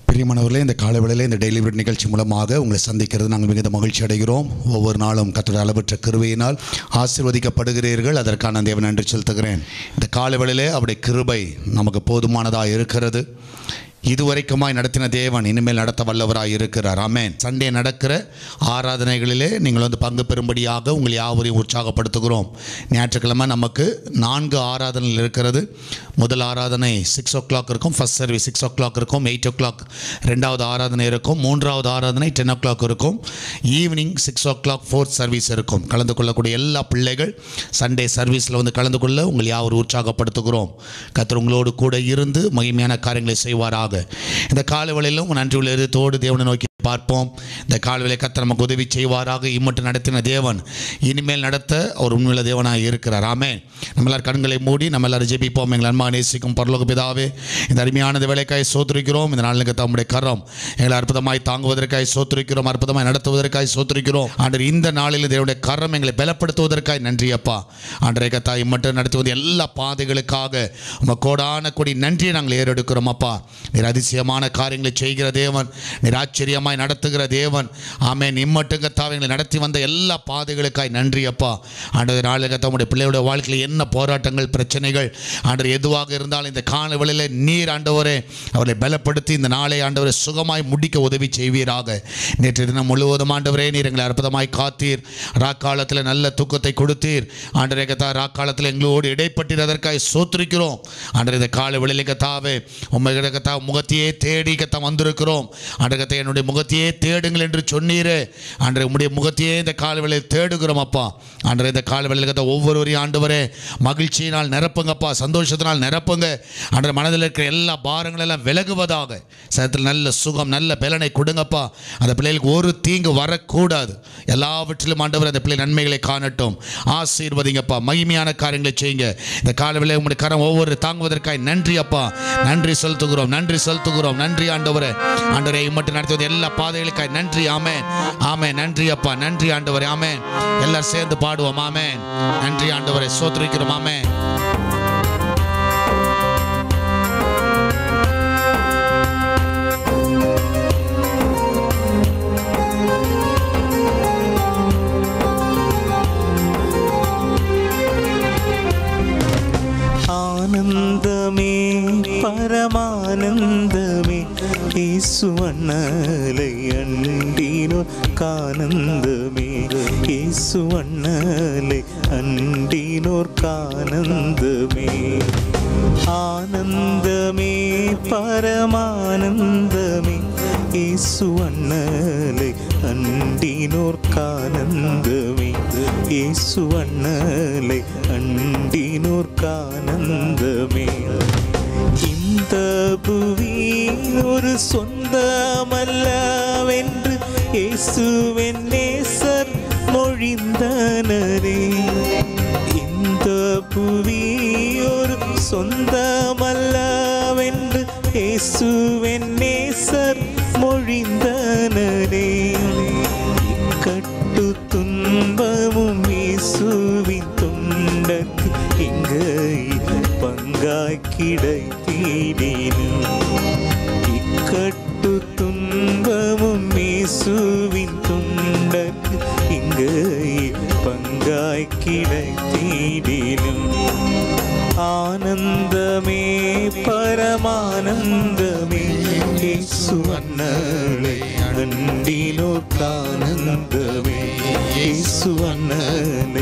பிரியமானவர்களே இந்த காலவேளையில் இந்த டெய்லி பிரெட் நிகழ்ச்சி மூலமாக உங்களை சந்திக்கிறது நாங்கள் மிகுந்த மகிழ்ச்சி அடைகிறோம் ஒவ்வொரு நாளும் கத்தோட அளவற்ற கிருபையினால் ஆசீர்வதிக்கப்படுகிறீர்கள் அதற்கான தேவன் நன்றி செலுத்துகிறேன் இந்த காலவேளையிலே அவருடைய கிருபை நமக்கு போதுமானதாக இருக்கிறது இதுவரைக்குமாய் நடத்தின தேவன் இனிமேல் நடத்த வல்லவராய் இருக்கிறார் ஆமென் சண்டே நடக்கிற ஆராதனைகளிலே நீங்கள் வந்து பங்கு பெறும்படியாக உங்களை யாவரையும் உற்சாகப்படுத்துகிறோம் ஞாயிற்றுக்கிழமை நமக்கு நான்கு ஆராதனைகள் இருக்கிறது முதல் ஆராதனை சிக்ஸ் ஓ கிளாக் இருக்கும் first service six o'clock இருக்கும் எயிட் ஓ கிளாக் ரெண்டாவது ஆராதனை இருக்கும் மூன்றாவது ஆராதனை டென் ஓ கிளாக் இருக்கும் evening six o'clock fourth service இருக்கும் கலந்து கொள்ளக்கூடிய எல்லா பிள்ளைகள் சண்டே சர்வீஸில் வந்து கலந்து கொள்ள உங்களை யாவர் உற்சாகப்படுத்துகிறோம் கர்த்தர் உங்களோடு கூட இருந்து மகிமையான காரியங்களை செய்வாராக இந்த காலவெளியிலும் நன்றி உள்ள இதயத்தோடு தேவனை நோக்கி பார்ப்போம் இந்த காலவேளை கர்த்தர் நமக்கு உதவி செய்வாராக இம்மட்டும் நடத்தின தேவன் இனிமேல் நடத்த அவர் உண்மையுள்ள தேவனாக இருக்கிறார் ஆமே நம்ம எல்லாரும் கண்களை மூடி நம்ம எல்லாரும் ஜெபிப்போம் எங்கள் அன்மா நேசிக்கும் பரலோக பிதாவே இந்த அருமையான இந்த வேலைக்காய் சோத்திருக்கிறோம் இந்த நாளுக்கு தம்முடைய கரம் எங்களை அற்புதமாய் தாங்குவதற்காய் சோத்திருக்கிறோம் அற்புதமாய் நடத்துவதற்காய் சோத்திருக்கிறோம் ஆண்டர் இந்த நாளில் தேவனுடைய கரம் எங்களை பலப்படுத்துவதற்காய் நன்றி அப்பா ஆண்டரை கத்தா இம்மட்டும் நடத்துவது எல்லா பாதைகளுக்காக உம கோடான கொடி நன்றியை நாங்கள் ஏறெடுக்கிறோம் அப்பா நீர் அதிசயமான காரியங்களை செய்கிற தேவன் நீர் ஆச்சரியமாய் நடத்துகிற தேவன் ஆமே நிம்மட்டும் கத்தாவை எங்களை நடத்தி வந்த எல்லா பாதைகளுக்காய் நன்றி அப்பா ஆண்டது நாளில் கத்தா உடைய பிள்ளையோட வாழ்க்கையில் என்ன போராட்டங்கள் பிரச்சனைகள் ஆண்டவர் எதுவாக இருந்தாலும் இந்த காலவெளியில் நீர் ஆண்டவரே அவரை பலப்படுத்தி இந்த நாளை ஆண்டவரை சுகமாய் முடிக்க உதவி செய்வீராக நேற்று தினம் முழுவதும் ஆண்டவரே நீர் எங்களை அற்புதமாய் காத்தீர் ராக்காலத்தில் நல்ல தூக்கத்தை கொடுத்தீர் ஆண்டரே கத்தா ராக்காலத்தில் எங்களோடு இடைப்பட்டிருந்ததற்காக சோத்திருக்கிறோம் ஆண்டர் இந்த கால வெளியில கத்தாவே உண்மை கத்தா முகத்தையே தேடி கத்தா வந்திருக்கிறோம் ஆண்டர் கத்தா என்னுடைய முகத்தையே தேடுங்கள் என்று சொன்னீரே ஆண்டரை உம்முடைய முகத்தையே இந்த கால வேளையில் தேடுகிறோம் அப்பா ஆண்டரை இந்த கால வேளையில் கத்தா ஒவ்வொருவரையும் ஆண்டவரே மகிழ்ச்சியினால் நிரப்புங்கப்பா சந்தோஷத்தினால் நிரப்புங்க ஆண்டர் மனதில் இருக்கிற எல்லா பாரங்கள் எல்லாம் விலகுவதாக சதத்தில் நல்ல சுகம் நல்ல பலனை கொடுங்கப்பா அந்த பிள்ளைகளுக்கு ஒரு தீங்கு வரக்கூடாது எல்லாவற்றிலும் ஆண்டவர் அந்த பிள்ளை நன்மைகளை காணட்டும் ஆசீர்வதிங்கப்பா மகிமையான காரியங்களை செய்யுங்க இந்த காலவில் உங்களுடைய கரம் ஒவ்வொரு தாங்குவதற்காக நன்றி அப்பா நன்றி செலுத்துகிறோம் நன்றி செலுத்துகிறோம் நன்றி ஆண்டவரே ஆண்டவரை மட்டும் நடத்துவது எல்லா பாதைகளுக்காக நன்றி ஆமென் ஆமென் நன்றி அப்பா நன்றி ஆண்டவரே ஆமென் எல்லாரும் சேர்ந்து பாடுவோம் ஆமென் நன்றி ஆண்டவரை சோத்திரிக்கிறோம் ஆமென் ஆனந்தமே பரமானந்தமே യേശുവണ്ണலை അണ്ടീനോ കാനന്ദമേ യേശുവണ്ണலை അണ്ടീനോർ കാനന്ദമേ ആനന്ദമേ പരമാനന്ദമേ യേശുവണ്ണலை അണ്ടീനോർ കാനന്ദമേ യേശുവണ്ണலை അണ്ടീനോർ കാനന്ദമേ இந்த புவி ஒரு சொந்தமல்லவென்று இயேசுவின் நேசர் மொழிந்தனரே இந்த புவி ஒரு சொந்தமல்லவென்று இயேசுவின் நேசர் மொழிந்தனரே இக்கட்டு துன்பமும் இயேசுவின் தொண்டக்கு எங்கை பங்காய் கிடைத்தீடினும் இக்கட்டு துன்பமும் இயேசுவின் துண்டக்கு இங்கு பங்காய் கிடைத்தீடினும் ஆனந்தமே பரமானந்தமே இயேசு அண்ணலை அண்டினோர்க்கானந்தமே இயேசு அண்ணலை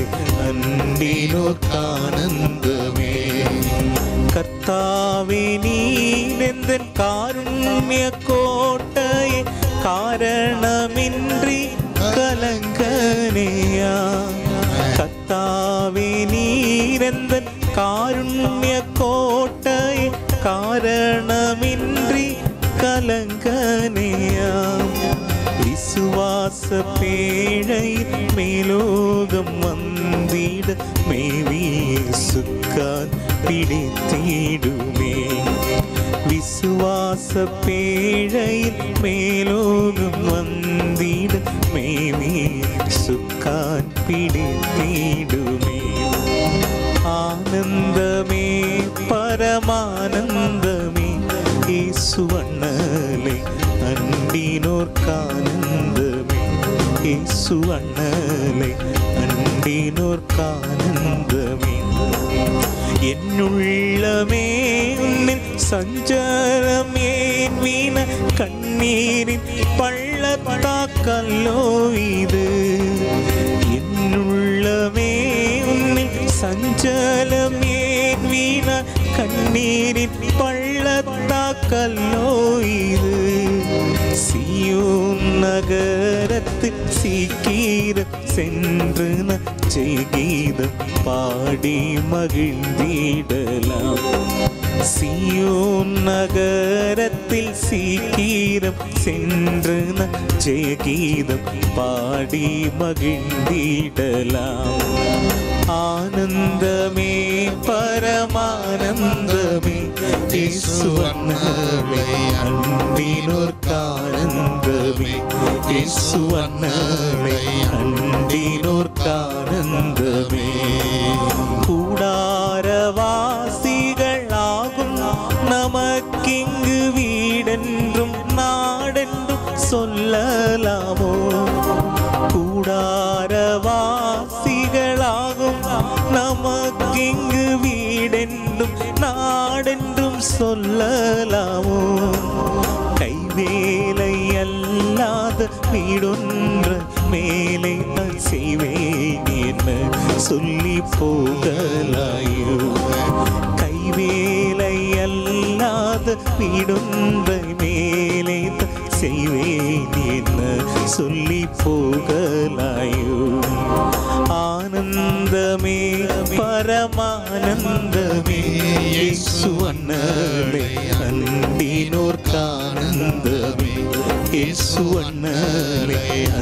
அண்டினோர்க்கானந்தமே കർത്താവേ നീനെന്തൻ കാരുണ്യ കോട്ടയെ കാരണമിன்றி കലങ്കനയാ കർത്താവേ നീനെന്തൻ കാരുണ്യ കോട്ടയെ കാരണമിன்றி കലങ്കനയാ വിശ്വാസ പേഴയിൽ മേലോകം വന്നിട മേവിയേസുക്കാൻ പിടിത്തിടുമേ വിശ്വാസ പേഴയിൽ മേലോകം വന്നിട മേവിയേസുക്കാൻ പിടിത്തിടുമേ ആനന്ദമേ പരമാനന്ദമേ യേസുവണ്ണലെ அண்டினோர்க்கானந்தமே இயேசு அண்ணலை அண்டினோர்க்கானந்தமே என்னுள்ளமே உன்னில் சஞ்சலம் ஏன் வீண கண்ணீரின் பள்ளத்தாக்கல்லோ இது என்னுள்ளமே உன்னில் சஞ்சலம் ஏன் வீண கண்ணீரின் பள்ளத்தாக்கல்லோ இது சியோன் நகரத்து சீக்கிரம் சென்று நச்செய்கீதம் பாடி மகிழ்ந்திடலாம் சியோன் நகரத்தில் சீக்கிரம் சென்று நச்செய்கீதம் பாடி மகிழ்ந்திடலாம் ஆனந்தமே பரமானந்தமே இயேசுவண்ணலை அன்பினோர்க்கானந்தமே இயேசுவண்ணலை அன்பினோர்க்கானந்தமே கூடாரவாசிகளாகும் நமக்கிங்கு வீடென்றும் நாடென்றும் சொல்லலாமோ கூடாரவாசிகளாகும் நமக்கிங்கு வீடென்றும் நாடென்றும் சொல்லலாமோ கைவேலை அல்லாத வீடொன்று மேலே நான் செய்வேன் என்ன சொல்லி போகலாயோ கைவேலை அல்லாத வீடொன்றை மேலே தான் செய்வேன் என்ன சொல்லி போகலாயோ ஆனந்தமே பரமானந்தமே இயேசு அண்ணலை அண்டினோர்க்கானந்தமே இயேசு அண்ணலை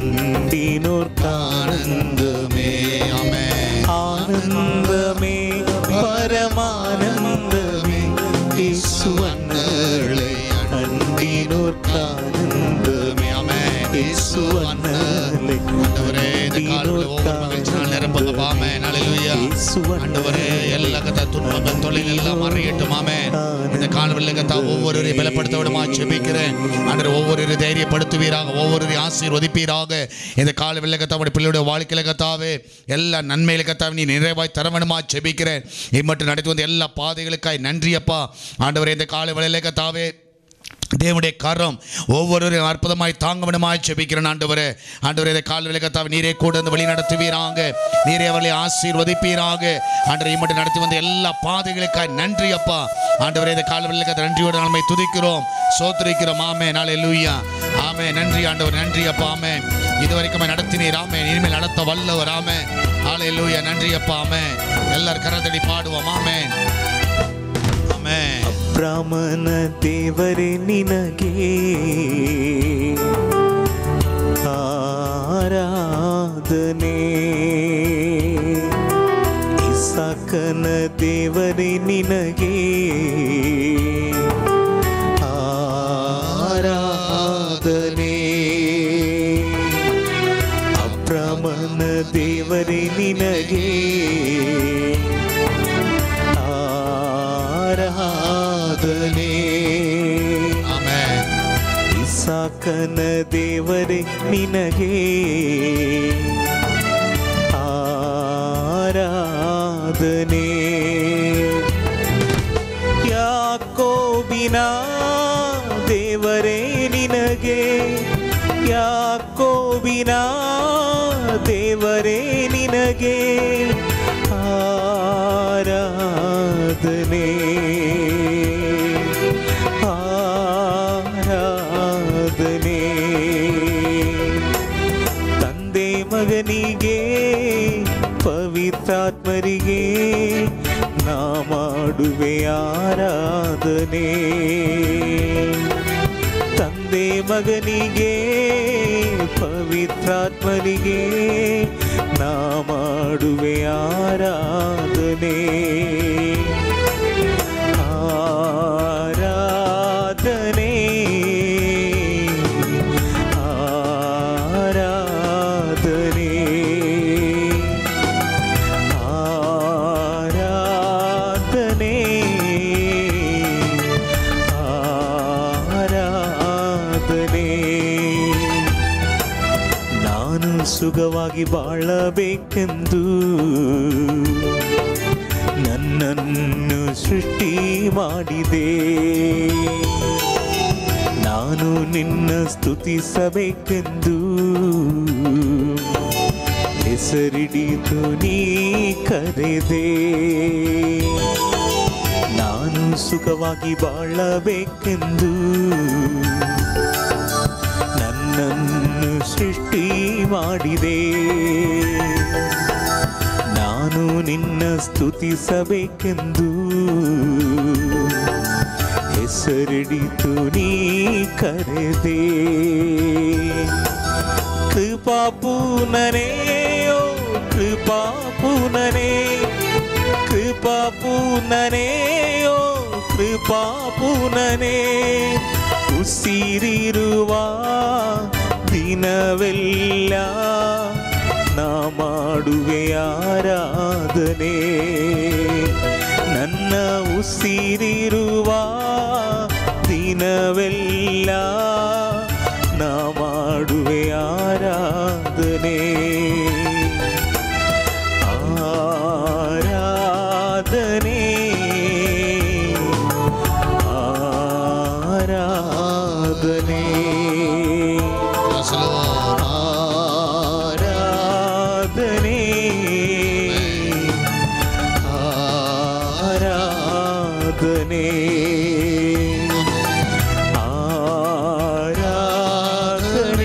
அண்டினோர்க்கானந்தமே ஆமென் ஆனந்தமே பரமானந்தமே இயேசு அண்ணலை அண்டினோர்க்கானந்தமே ஆமென் இயேசு அண்ணலை ஆண்டவரே இந்த காலையில் ஒவ்வொரு மகிழ்ச்சி நாள் நிரப்புங்க பாமே நாளையிலுயா ஆண்டவரே எல்லா கத்தா துன்பங்கள் தொழில் எல்லாம் மறையட்டும் ஆமே இந்த காலவில் கத்தா ஒவ்வொருவரையும் பலப்படுத்த விடமா ஜெபிக்கிறேன் ஆண்டவர் ஒவ்வொருவரையும் தைரியப்படுத்துவீராக ஒவ்வொருவரையும் ஆசீர்வதிப்பீராக இந்த காலவில் கத்தா உடைய பிள்ளையுடைய வாழ்க்கையில கத்தாவே எல்லா நன்மையில கத்தாவே நீ நிறைவாய் தர வேணுமா ஜெபிக்கிறேன் இம்மட்டும் நடத்தி வந்த எல்லா பாதைகளுக்காய் நன்றி அப்பா ஆண்டவரே இந்த காலை வேளையில கத்தாவே தேவனுடைய கரம் ஒவ்வொருவரையும் அற்புதமாய் தாங்க விடமாய் ஜெபிக்கிறேன் ஆண்டவரே ஆண்டவரே இதை கால் விளக்கத்தாவை நீரே கூட வந்து வழி நடத்துவீராங்க நீரே அவர்களை ஆசீர்வதிப்பீராக ஆண்டவரை மட்டும் நடத்தி வந்த எல்லா பாதைகளுக்காய் நன்றி அப்பா ஆண்டவரே இந்த கால் விளக்கத்தை நன்றியோட நம்மை துதிக்கிறோம் சோத்திரிக்கிறோம் ஆமே நாளை லூயா ஆமே நன்றி ஆண்டவர் நன்றி அப்பா ஆமே இதுவரைக்கும் நடத்தினீர் ஆமே இனிமேல் நடத்த வல்லவர் ஆமே ஆலை லூயா நன்றி அப்பா ஆமே எல்லாரும் கரத்தடி பாடுவோம் ஆமே ஆமே ಬ್ರಾಹ್ಮಣ ದೇವರೇ ನಿನಗೆ ಆರಾಧನೆ ಇಸಾಕನ ದೇವರೇ ನಿನಗೆ ಆರಾಧನೆ ಅಬ್ರಾಹ್ಮಣ ದೇವರೇ ನಿನಗೆ ಆರಾಧನೆ ஆமே ಇಸಾಕನ ದೇವರೇ ನಿನಗೆ ಆರಾಧನೆ ಯಾಕೋಬಿನ ದೇವರೇ ನಿನಗೆ ಯಾಕೋಬಿನ ದೇವರೇ ನಿನಗೆ ಆರಾಧನೆ ಆರಾಧನೆ ತಂದೆ ಮಗನಿಗೆ ಪವಿತ್ರಾತ್ಮರಿಗೆ ನಾ ಮಾಡುವೆ ಆರಾಧನೆ ತಂದೆ ಮಗನಿಗೆ ಪವಿತ್ರಾತ್ಮರಿಗೆ ನಾ ಮಾಡುವೆ ಆರಾಧನೆ ಆರಾಧನೆ ಆರಾಧನೆ ಆರಾಧನೆ ಆರಾಧನೆ ಸುಖವಾಗಿ ಬಾಳಬೇಕೆಂದು ನನ್ನನ್ನು ಸೃಷ್ಟಿ ಮಾಡಿದೆ ನಾನು ನಿನ್ನ ಸ್ತುತಿಸಬೇಕೆಂದು ಹೆಸರಿಡಿದು ನೀ ಕರೆದೆ ನಾನು ಸುಖವಾಗಿ ಬಾಳಬೇಕೆಂದು ನನ್ನನ್ನು ಸೃಷ್ಟಿ ಮಾಡಿದೆ ನಾನು ನಿನ್ನ ಸ್ತುತಿಸಬೇಕೆಂದು ಹೆಸರಿಡಿತು ನೀ ಕರೆದೆ ಕೃಪಾಪೂನನೇ ಓ ಕೃಪಾಪೂನನೇ ಕೃಪಾಪೂನನೇ ಓ ಕೃಪಾಪೂನನೇ ಉಸಿರಿರುವ ದಿನವೆಲ್ಲ ನಾ ಮಾಡುವೆ ಆರಾಧನೆ ನನ್ನ ಉಸಿರಿರುವ ದಿನವೆಲ್ಲ ನಾ ಮಾಡುವೆ ಆರಾಧನೆ ಆರಾಧನೆ ಆರಾಧನೆ ಆರಾಧನೆ ಆರಾಧನೆ ಆರಾಧನೆ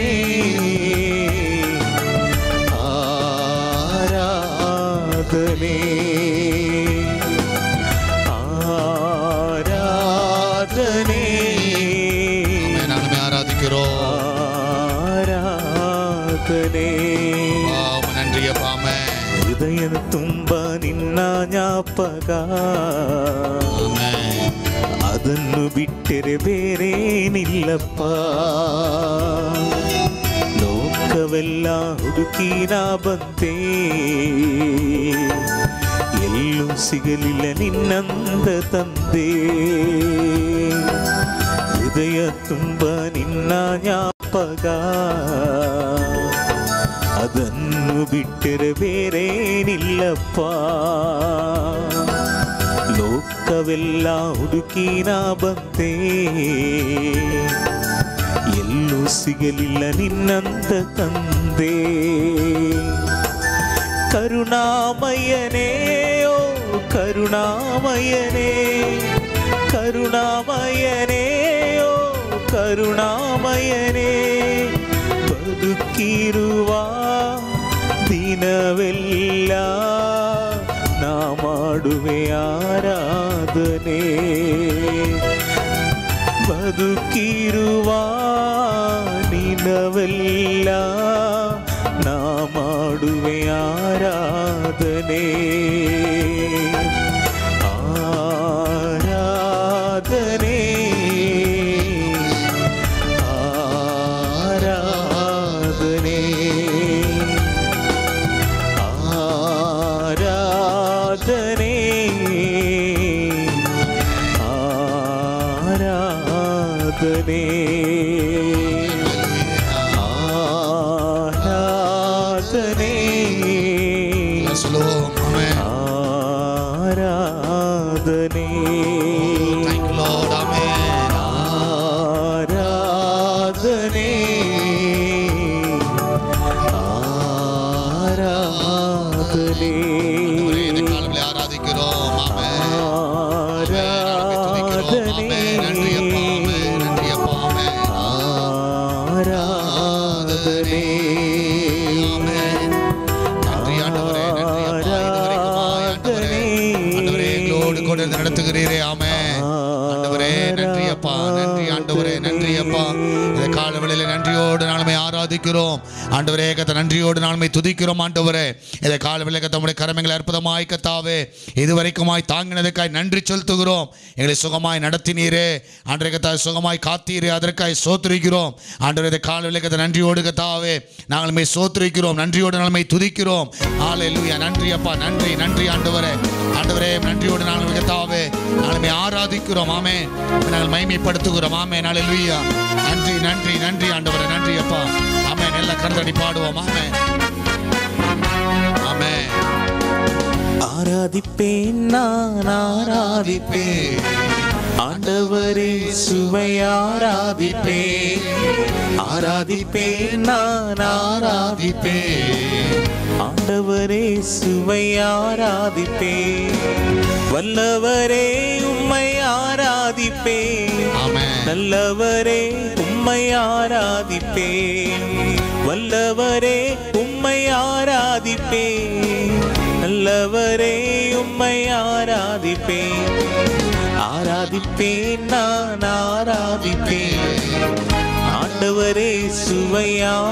ಆರಾಧನೆ ಆರಾಧನೆ நாங்கள் ஆராதிக்கிறோம் ಆರಾಧನೆ ஆம், நன்றி அப்பாமே ಹೃದಯದ ತುಂಬ ನಿನ್ನ ಜ್ಞಾಪಕ ஆமென். ಅದನ್ನು ಬಿಟ್ಟರೆ ಬೇರೇನಿಲ್ಲಪ್ಪ ಲೋಕವೆಲ್ಲ ಹುಡುಕಿ ನಾ ಬಂತೆ ಎಲ್ಲೂ ಸಿಗಲಿಲ್ಲ ನಿನ್ನಂದ ತಂದೆ ಹೃದಯ ತುಂಬ ನಿನ್ನ ಜ್ಞಾಪಕ ಅದನ್ನು ಬಿಟ್ಟರೆ ಬೇರೇನಿಲ್ಲಪ್ಪ ಲೋಕವೆಲ್ಲ ಹುಡುಕಿ ನಾ ಬಂತೆ ಎಲ್ಲೂ ಸಿಗಲಿಲ್ಲ ನಿನ್ನಂತ ತಂದೆ ಕರುಣಾಮಯನೇ ಓ ಕರುಣಾಮಯನೇ ಕರುಣಾಮಯನೇ ಓ ಕರುಣಾಮಯನೇ ಬದುಕಿರುವ ದಿನವೆಲ್ಲ ನಾ ಮಾಡುವೆ ಆರಾಧನೆ ಬದುಕಿರುವ ನಿನವೆಲ್ಲ ನಾ ಮಾಡುವೆ ಆರಾಧನೆ ಆರಾಧನೆ ಆರಾಧನೆ ಆರಾಧನೆ ಆರಾಧನೆ ಆರಾಧನೆ சொல்லுவோம் ஆமென். ಆರಾಧನೆ Thank you, Lord. ஆமென். ಆರಾಧನೆ ಆರಾಧನೆ ஆண்டவரே, இந்த காலங்களை ஆராதிக்கிறோம் ஆமென். ஆமென். துதிக்கிறோம். ஆமென். நன்றி அப்பா ஆமென். நன்றி அப்பா ஆமென். ஆராதனை ஆமென். நன்றி ஆண்டவரே நன்றி அப்பா இதுவரைக்குமாய் ஆண்டவரே ஆண்டவரே எங்களோடு கூட இருந்து நடத்துகிறீரே ஆமென் ஆண்டவரே நன்றி அப்பா நன்றி ஆண்டவரே நன்றி அப்பா இந்த கால வேளையில நன்றியோடு நாளுமே ஆராதிக்கிறோம் ஆண்டவரே கத்த நன்றியோடு நாளுமே துதிக்கிறோம் ஆண்டவரே இந்த கால வேளையில கத்த உடைய கரமைகளை அற்புதமாய் கத்தாவே இதுவரைக்குமாய் தாங்கினதுக்காய் நன்றி செலுத்துகிறோம் எங்களை சுகமாய் நடத்தினீரே ஆண்டவரே கத்தா சுகமாய் காத்தீரே அதற்காய் சோத்திரிக்கிறோம் ஆண்டவரே இந்த கால வேளையில கத்த நன்றியோடு கத்தாவே நாங்களுமே சோத்திரிக்கிறோம் நன்றியோடு நாளுமே துதிக்கிறோம் ஹalleluya நன்றி அப்பா நன்றி நன்றி ஆண்டவரே ஆண்டவரே நன்றியோடு நாங்கள் கத்தாவே நாளுமே ஆராதிக்கிறோம் ஆமே நாங்கள் மகிமைப்படுத்துகிறோம் ஆமே ஹalleluya நன்றி நன்றி நன்றி ஆண்டவரே நன்றி அப்பா ஆமே நல்ல கருத்தடி பாடுவோம் ஆமே ஆராதிப்பேன் நான் ஆராதிப்பேன் ஆண்டவரே சுவை ஆராதிப்பேன் ஆராதிப்பேன் நான் ஆராதிப்பேன் ஆண்டவரே சுவை ஆராதிப்பேன் வல்லவரே உம்மை ஆராதிப்பேன் ஆமென் நல்லவரே உம்மை ஆராதிப்பேன் வல்லவரே உம்மை ஆராதிப்பேன் நல்லவரே உம்மை ஆராதிப்பேன் ஆராதிப்பேன் நான் ஆராதிப்பேன் ஆண்டவரே சுவை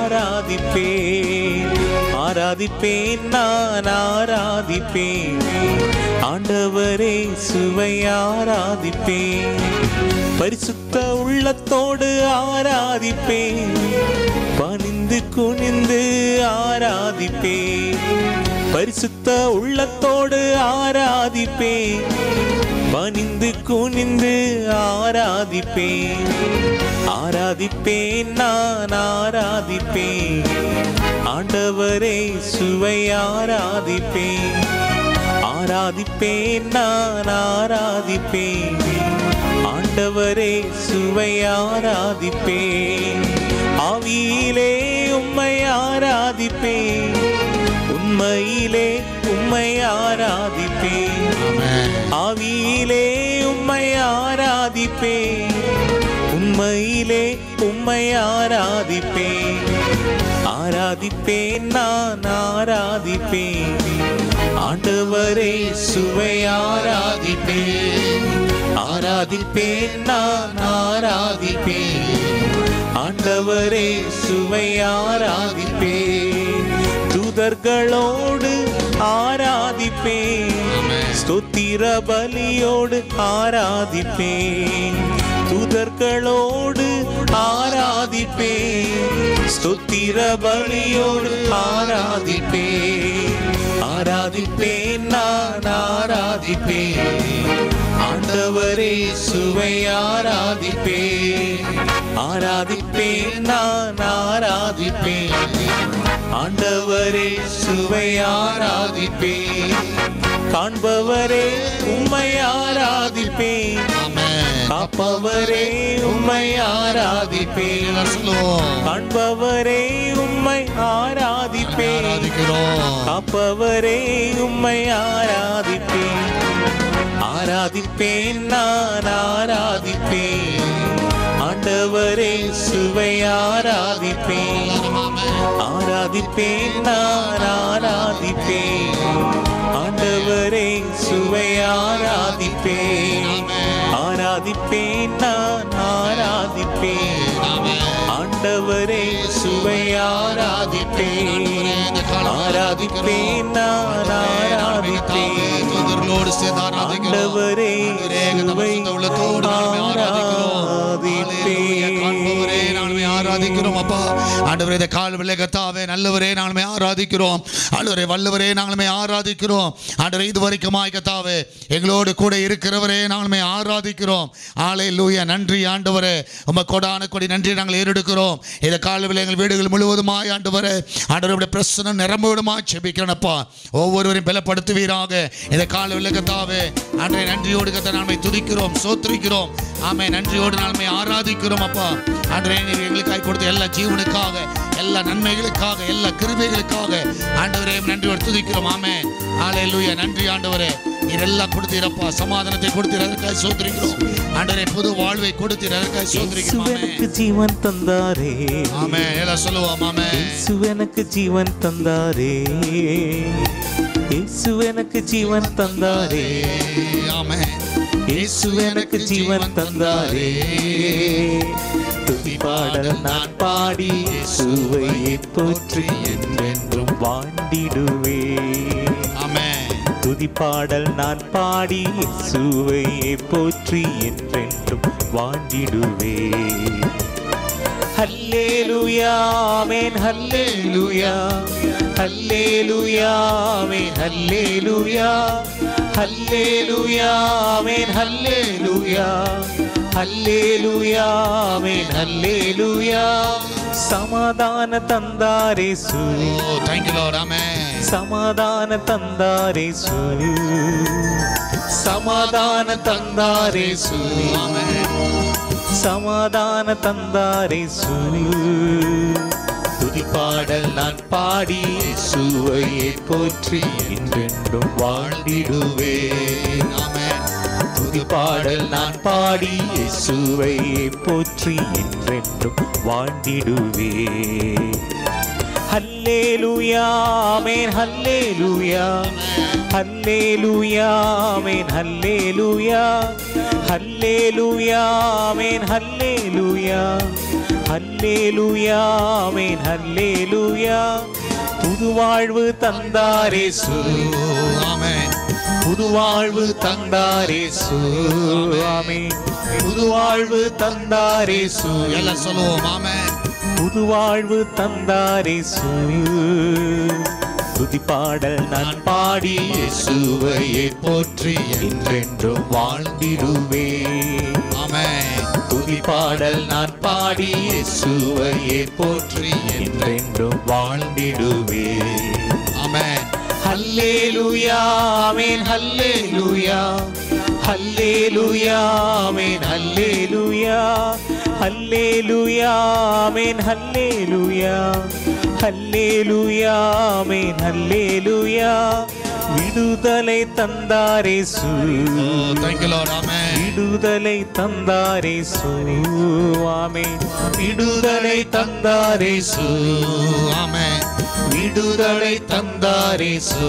ஆராதிப்பேன் ஆராதிப்பேன் நான் ஆராதிப்பேன் ஆண்டவரே சுவை ஆராதிப்பேன் பரிசுத்த உள்ளத்தோடு ஆராதிப்பேன் பணிந்து குனிந்து ஆராதிப்பேன் பரிசுத்த உள்ளத்தோடு ஆராதிப்பேன் பணிந்து குனிந்து ஆராதிப்பேன் ஆராதிப்பேன் நான் ஆராதிப்பேன் ஆண்டவரே சுவை ஆராதிப்பேன் ஆராதிப்பேன் நான் ஆராதிப்பேன் ஆண்டவரே சுவை ஆராதிப்பேன் ஆவியிலே உம்மை ஆராதிப்பேன் உண்மையிலே உம்மை ஆராதிப்பேன் ஆவியிலே உம்மை ஆராதிப்பேன் உண்மையிலே உம்மை ஆராதிப்பேன் ஆராதிப்பேன் நான் ஆராதிப்பேன் ஆண்டவரே சுவை ஆராதிப்பேன் ஆராதிப்பேன் நான் ஆராதிப்பேன் ஆண்டவரே சுவை ஆராதிப்பேன் தூதர்களோடு ஆராதிப்பேன் ஸ்தோத்திர பலியோடு ஆராதிப்பேன் தூதர்களோடு ஆராதிப்பேன் ஸ்தோத்திர பலியோடு ஆராதிப்பேன் ஆராதிப்பேன் நான் ஆராதிப்பேன் ஆண்டவரே சுவை ஆராதிப்பேன் ஆராதிப்பேன் நான் ஆராதிப்பேன் ஆண்டவரே சுவை ஆராதிப்பேன் காண்பவரே உம்மை ஆராதிப்பேன் காப்பவரே உம்மை ஆராதிப்பேன் காண்பவரே உம்மை ஆராதிப்பேன் காப்பவரே உம்மை ஆராதிப்பேன் ஆராதிப்பேன் நான் ஆராதிப்பேன் ஆண்டவரே சுவை ஆராதிப்பேன் ஆராதிப்பேன் நான் ஆராதிப்பேன் ஆண்டவரே சுவை ஆராதிப்பேன் ஆராதிப்பேன் நான் ஆராதிப்பேன் ஆண்டவரே சுவை ஆராதிப்பேன் ஆராதிப்பேன் நான் ஆராதிப்பேன் தூதர்களோடு சேர்ந்து ஆராதிக்கிறோம் ஆண்டவரே ஆண்டவரே, எங்கள் பரிசுத்த உள்ளத்தோடு நாங்கள் ஆராதிக்கிறோம். ஹalleluya. காண்பவரே, நாங்கள் ஆராதிக்கிறோம் அப்பா ஆண்டவரே இந்த கால்விலை கத்தாவே நல்லவரே நாங்களுமே ஆராதிக்கிறோம் ஆண்டவரே வல்லவரே நாங்களுமே ஆராதிக்கிறோம் ஆண்டவரே இது வரைக்குமாய் கத்தாவே எங்களோடு கூட இருக்கிறவரே நாங்களுமே ஆராதிக்கிறோம் ஆலை லூயா நன்றி ஆண்டவரே உம கொடான கொடி நன்றி நாங்கள் ஏறெடுக்கிறோம் இந்த கால்விலை எங்கள் வீடுகள் முழுவதுமாய் ஆண்டவரே ஆண்டவருடைய பிரசனம் நிரம்புவதுமாய் செபிக்கிறனப்பா ஒவ்வொருவரையும் பலப்படுத்துவீராக இந்த கால விளக்கத்தாவே ஆண்டரை நன்றியோடு கத்த நாமை துதிக்கிறோம் சோத்திரிக்கிறோம் ஆமே நன்றியோடு நாமே ஆராதிக்கிறோம் அப்பா ஆண்டரே நீர் எங்களுக்காய் கொடுத்த எல்லா ஜீவனுக்காக எல்லா நன்மைகளுக்காக எல்லா கிருபைகளுக்காக ஆண்டவரே நன்றியோடு துதிக்கிறோம் ஆமே ஆலையிலூயா நன்றி ஆண்டவரே நீர் எல்லாம் கொடுத்தீரப்பா சமாதானத்தை கொடுத்தீர் அதற்காக சோத்திரிக்கிறோம் ஆண்டவரே புது வாழ்வை கொடுத்தீர் அதற்காக சோத்திரிக்கிறோம் ஆமே எனக்கு ஜீவன் தந்தாரே ஆமே எல்லாம் சொல்லுவோம் ஆமே இயேசு எனக்கு ஜீவன் தந்தாரே இயேசு எனக்கு ஜீவன் தந்தாரே ஆமே இயேசு எனக்கு ஜீவன் தந்தாரே துதி பாடல் நான் பாடி இயேசுவையே போற்றி என்றென்றும் வாண்டிடுவே ஆமே துதி பாடல் நான் பாடி இயேசுவையே போற்றி என்றென்றும் வாண்டிடுவே ஹல்லேலூயா ஆமென் ஹல்லேலூயா ஹல்லேலூயா ஆமென் ஹல்லேலூயா ஹல்லேலூயா ஆமென் ஹல்லேலூயா ஹல்லேலூயா ஆமென் ஹல்லேலூயா சமாதான தந்தாரேசு Oh, thank you, Lord. Amen. சமாதான தந்தாரேசு சமாதான தந்தாரேசு சமாதான தந்தாரேசு துதிப்பாடல் நான் பாடி சுவையை போற்றி என்றென்றும் வாழ்ந்திடுவேன் Amen. துதிப்பாடல் நான் பாடி இயேசுவையே போற்றி என்றென்றும் வாழ்ந்திடுவேன் ஹல்லேலூயா ஆமென் ஹல்லேலூயா ஹல்லேலூயா ஆமென் ஹல்லேலூயா ஹல்லேலூயா ஆமென் ஹல்லேலூயா ஹல்லேலூயா ஆமென் ஹல்லேலூயா புது வாழ்வு தந்தாரேசு Amen. புது வாழ்வு தந்தாரேசு ஆமென் புது வாழ்வு தந்தாரேசு எல்லாம் சொல்லுவோம் ஆமென் புது வாழ்வு தந்தாரேசு துதிப்பாடல் நான் பாடி இயேசுவையே போற்றி என்றென்றும் வாழ்ந்திடுவேன் ஆமென் துதிப்பாடல் நான் பாடி இயேசுவையே போற்றி என்றென்றும் வாழ்ந்திடுவேன் ஆமென் ஹல்லேலூயா ஆமென் ஹல்லேலூயா ஹல்லேலூயா ஆமென் ஹல்லேலூயா ஹல்லேலூயா ஆமென் ஹல்லேலூயா ஹல்லேலூயா ஆமென் ஹல்லேலூயா விடுதலை தந்தாரேசு Oh, thank you, Lord. Amen. விடுதலை தந்தாரேசு ஆமென் விடுதலை தந்தாரேசு Amen. விடுதலை தந்தாரேசு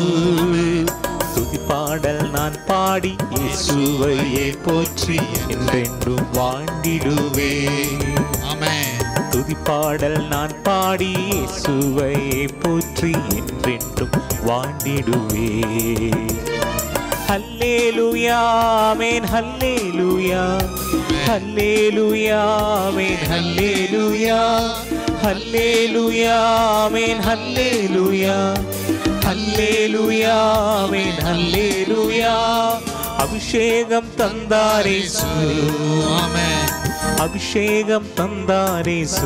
துதிப்பாடல் நான் பாடி இயேசுவையே போற்றி என்றென்றும் வாழ்ந்திடுவேன் Amen. துதிப்பாடல் நான் பாடி இயேசுவையே போற்றி என்றென்றும் வாழ்ந்திடுவேன் ஹல்லேலூயா ஆமென் ஹல்லேலூயா ஹல்லேலூயா ஆமென் ஹல்லேலூயா ஹல்லேலூயா ஆமென் ஹல்லேலூயா ஹல்லேலூயா ஆமென் ஹல்லேலூயா அபிஷேகம் தந்தாரேசு Amen. அபிஷேகம் தந்தாரேசு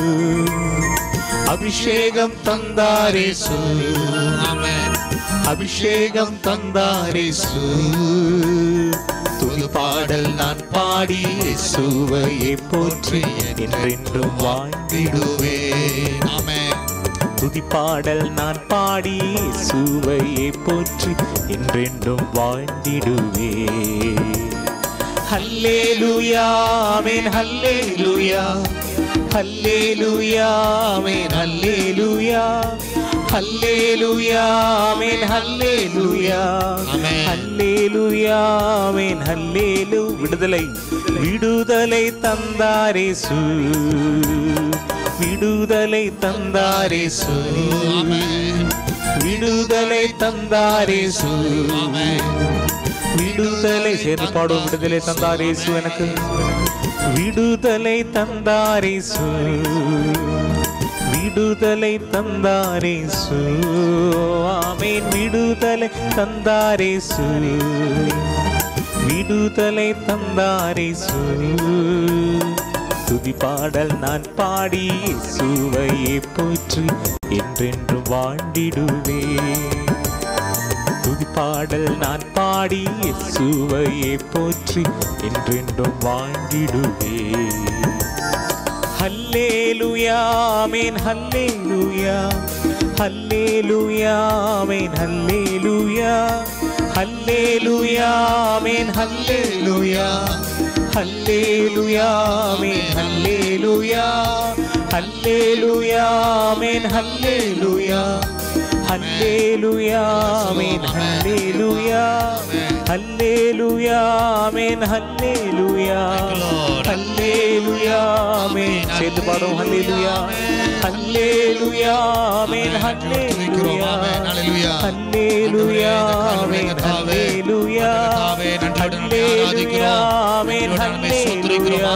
அபிஷேகம் தந்தாரேசு Amen. அபிஷேகம் தந்தாரேசு துதிப்பாடல் நான் பாடி இயேசுவையே போற்றி என்றென்றும் வாழ்ந்திடுவேன் Amen. துதிப்பாடல் நான் பாடி இயேசுவையே போற்றி என்றென்றும் வாழ்ந்திடுவேன் ஹல்லேலூயா ஆமென் ஹல்லேலூயா ஹல்லேலூயா ஆமென் ஹல்லேலூயா ஹல்லேலூயா ஆமென் ஹல்லேலூயா ஆமென். ஹல்லேலூயா ஆமென் ஹல்லேலூ விடுதலை விடுதலை தந்தாரேசு விடுதலை தந்தாரேசு Amen. விடுதலை தந்தாரேசு Amen. விடுதலை சேர்ந்து பாடுவோம் விடுதலை தந்தாரேசு எனக்கு விடுதலை தந்தாரேசு விடுதலை தந்தாரேசு ஆமேன் விடுதலை தந்தாரேசு விடுதலை தந்தாரேசு துதிப்பாடல் நான் பாடி சுவையை போற்றி என்றென்றும் வாழ்ந்திடுவேன் துதிப்பாடல் நான் பாடி சுவையை போற்றி என்றென்றும் வாழ்ந்திடுவே ஹல்லேலூயா ஆமென் ஹல்லேலூயா ஹல்லேலூயா ஆமென் ஹல்லேலூயா ஹல்லேலூயா ஆமென் ஹல்லேலூயா ஹல்லேலூயா ஆமென் ஹல்லேலூயா ஹல்லேலூயா ஆமென் ஹல்லேலூயா ஹல்லேலூயா ஆமென் ஹல்லேலூயா ஹல்லேலூயா ஆமென் ஹல்லேலூயா ஹல்லேலூயா ஆமென் சேர்ந்து பாடும் ஹல்லேலூயா ஹல்லேலூயா ஆமென் ஹல்லேலூயா ஹல்லேலூயா ஆமென் ஹல்லேலூயா ஹல்லேலூயா ஆமென் ஹல்லேலூயா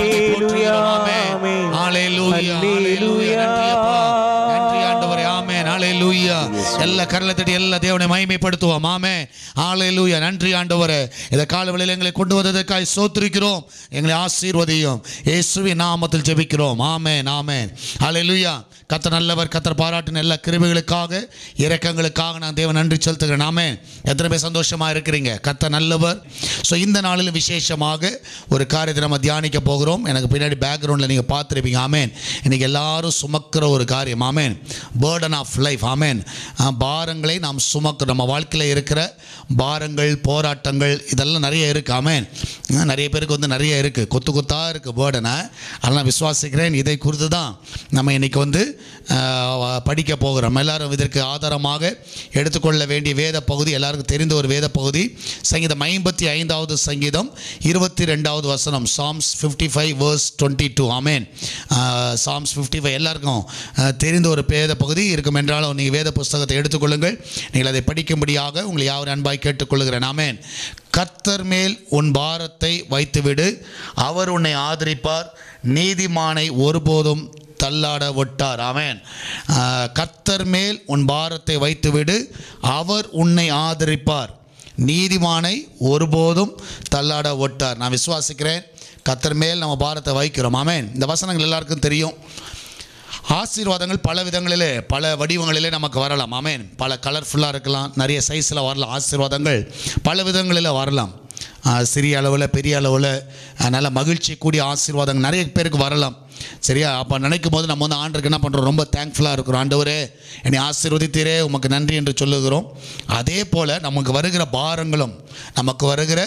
ஹல்லேலூயா ஆமென் ஹல்லேலூயா ஹalleluya எல்லா கரலை தட்டி எல்லா தேவனை மகிமைப்படுத்துவோம் ஆமே ஹalleluya நன்றி ஆண்டவரே இந்த காலவெளியில் எங்களை கொண்டு வந்ததற்காய் சோத்திருக்கிறோம் எங்களை ஆசீர்வதியும் இயேசுவின் நாமத்தில் ஜெபிக்கிறோம் ஆமென் ஆமென் ஹalleluya கர்த்தர் நல்லவர் கர்த்தர் பாராட்டின எல்லா கிருபைகளுக்காக இரக்கங்களுக்காக நான் தேவன் நன்றி செலுத்துகிறேன் ஆமென் எத்தனை பேர் சந்தோஷமா இருக்கிறீங்க கர்த்தர் நல்லவர் ஸோ இந்த நாளில் விசேஷமாக ஒரு காரியத்தை நம்ம தியானிக்க போகிறோம் எனக்கு பின்னாடி பேக்ரவுண்டில் நீங்கள் பார்த்துருப்பீங்க ஆமேன் இன்னைக்கு எல்லாரும் சுமக்கிற ஒரு காரியம் ஆமேன் பேர்டன் ஆஃப் லைஃப் ஆமேன் அஹ், பாரங்களை நாம் சுமக்கிறோம் நம்ம வாழ்க்கையில் இருக்கிற பாரங்கள் போராட்டங்கள் இதெல்லாம் நிறைய இருக்குது ஆமேன் அஹ், நிறைய பேருக்கு வந்து நிறைய இருக்குது கொத்து கொத்தாக இருக்குது பேர்டனை அதெல்லாம் விசுவாசிக்கிறேன் இதை குறித்து தான் நம்ம இன்னைக்கு வந்து அஹ், படிக்க போகிறோம் எல்லாரும் இதற்கு ஆதாரமாக எடுத்துக்கொள்ள வேண்டிய வேத பகுதி எல்லாருக்கும் தெரிந்த ஒரு வேத பகுதி சங்கீதம் ஐம்பத்தி ஐந்தாவது சங்கீதம் இருபத்தி ரெண்டாவது வசனம் Psalms fifty five verse twenty two ஆமேன் சாம்ஸ் ஃபிஃப்டி ஃபைவ் எல்லாருக்கும் அஹ், தெரிந்த ஒரு வேத பகுதி இருக்கும் என்றாலும் நீங்கள் வேத புஸ்தகத்தை எடுத்துக்கொள்ளுங்கள் நீங்கள் அதை படிக்கும்படியாக உங்களை யாவர் அன்பாய் கேட்டுக்கொள்கிறேன் ஆமேன் கர்த்தர் மேல் உன் பாரத்தை வைத்துவிடு அவர் உன்னை ஆதரிப்பார் நீதிமானை ஒருபோதும் தள்ளாட விட்டார் ஆமென் ஆஹ், கர்த்தர் மேல் உன் பாரத்தை வைத்துவிடு அவர் உன்னை ஆதரிப்பார் நீதிமானை ஒருபோதும் தள்ளாட ஒட்டார் நான் விசுவாசிக்கிறேன் கர்த்தர் மேல் நம்ம பாரத்தை வைக்கிறோம் ஆமென் இந்த வசனங்கள் எல்லாருக்கும் தெரியும் ஆசீர்வாதங்கள் பல விதங்களிலே பல வடிவங்களிலே நமக்கு வரலாம் ஆமென் பல கலர்ஃபுல்லாக இருக்கலாம் நிறைய சைஸில் வரலாம் ஆசீர்வாதங்கள் பல விதங்களில் வரலாம் ஆஹ் சிறிய அளவில் பெரிய அளவில் ஆஹ் நல்ல மகிழ்ச்சி கூடிய ஆசீர்வாதங்கள் நிறைய பேருக்கு வரலாம் சரியா அப்போ நினைக்கும் போது நம்ம வந்து ஆண்டருக்கு என்ன பண்ணுறோம் ரொம்ப தேங்க்ஃபுல்லாக இருக்கிறோம் ஆண்டவரே என்னை ஆசீர்வதித்தீரே உமக்கு நன்றி என்று சொல்லுகிறோம் அதே போல் நமக்கு வருகிற பாரங்களும் நமக்கு வருகிற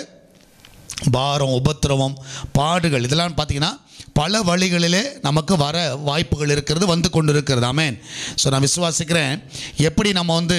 பாரம் உபத்திரவம் பாடுகள் இதெல்லாம் பார்த்தீங்கன்னா பல வழிகளிலே நமக்கு வர வாய்ப்புகள் இருக்கிறது வந்து கொண்டு இருக்கிறது ஆமேன் ஸோ நான் விசுவாசிக்கிறேன் எப்படி நம்ம வந்து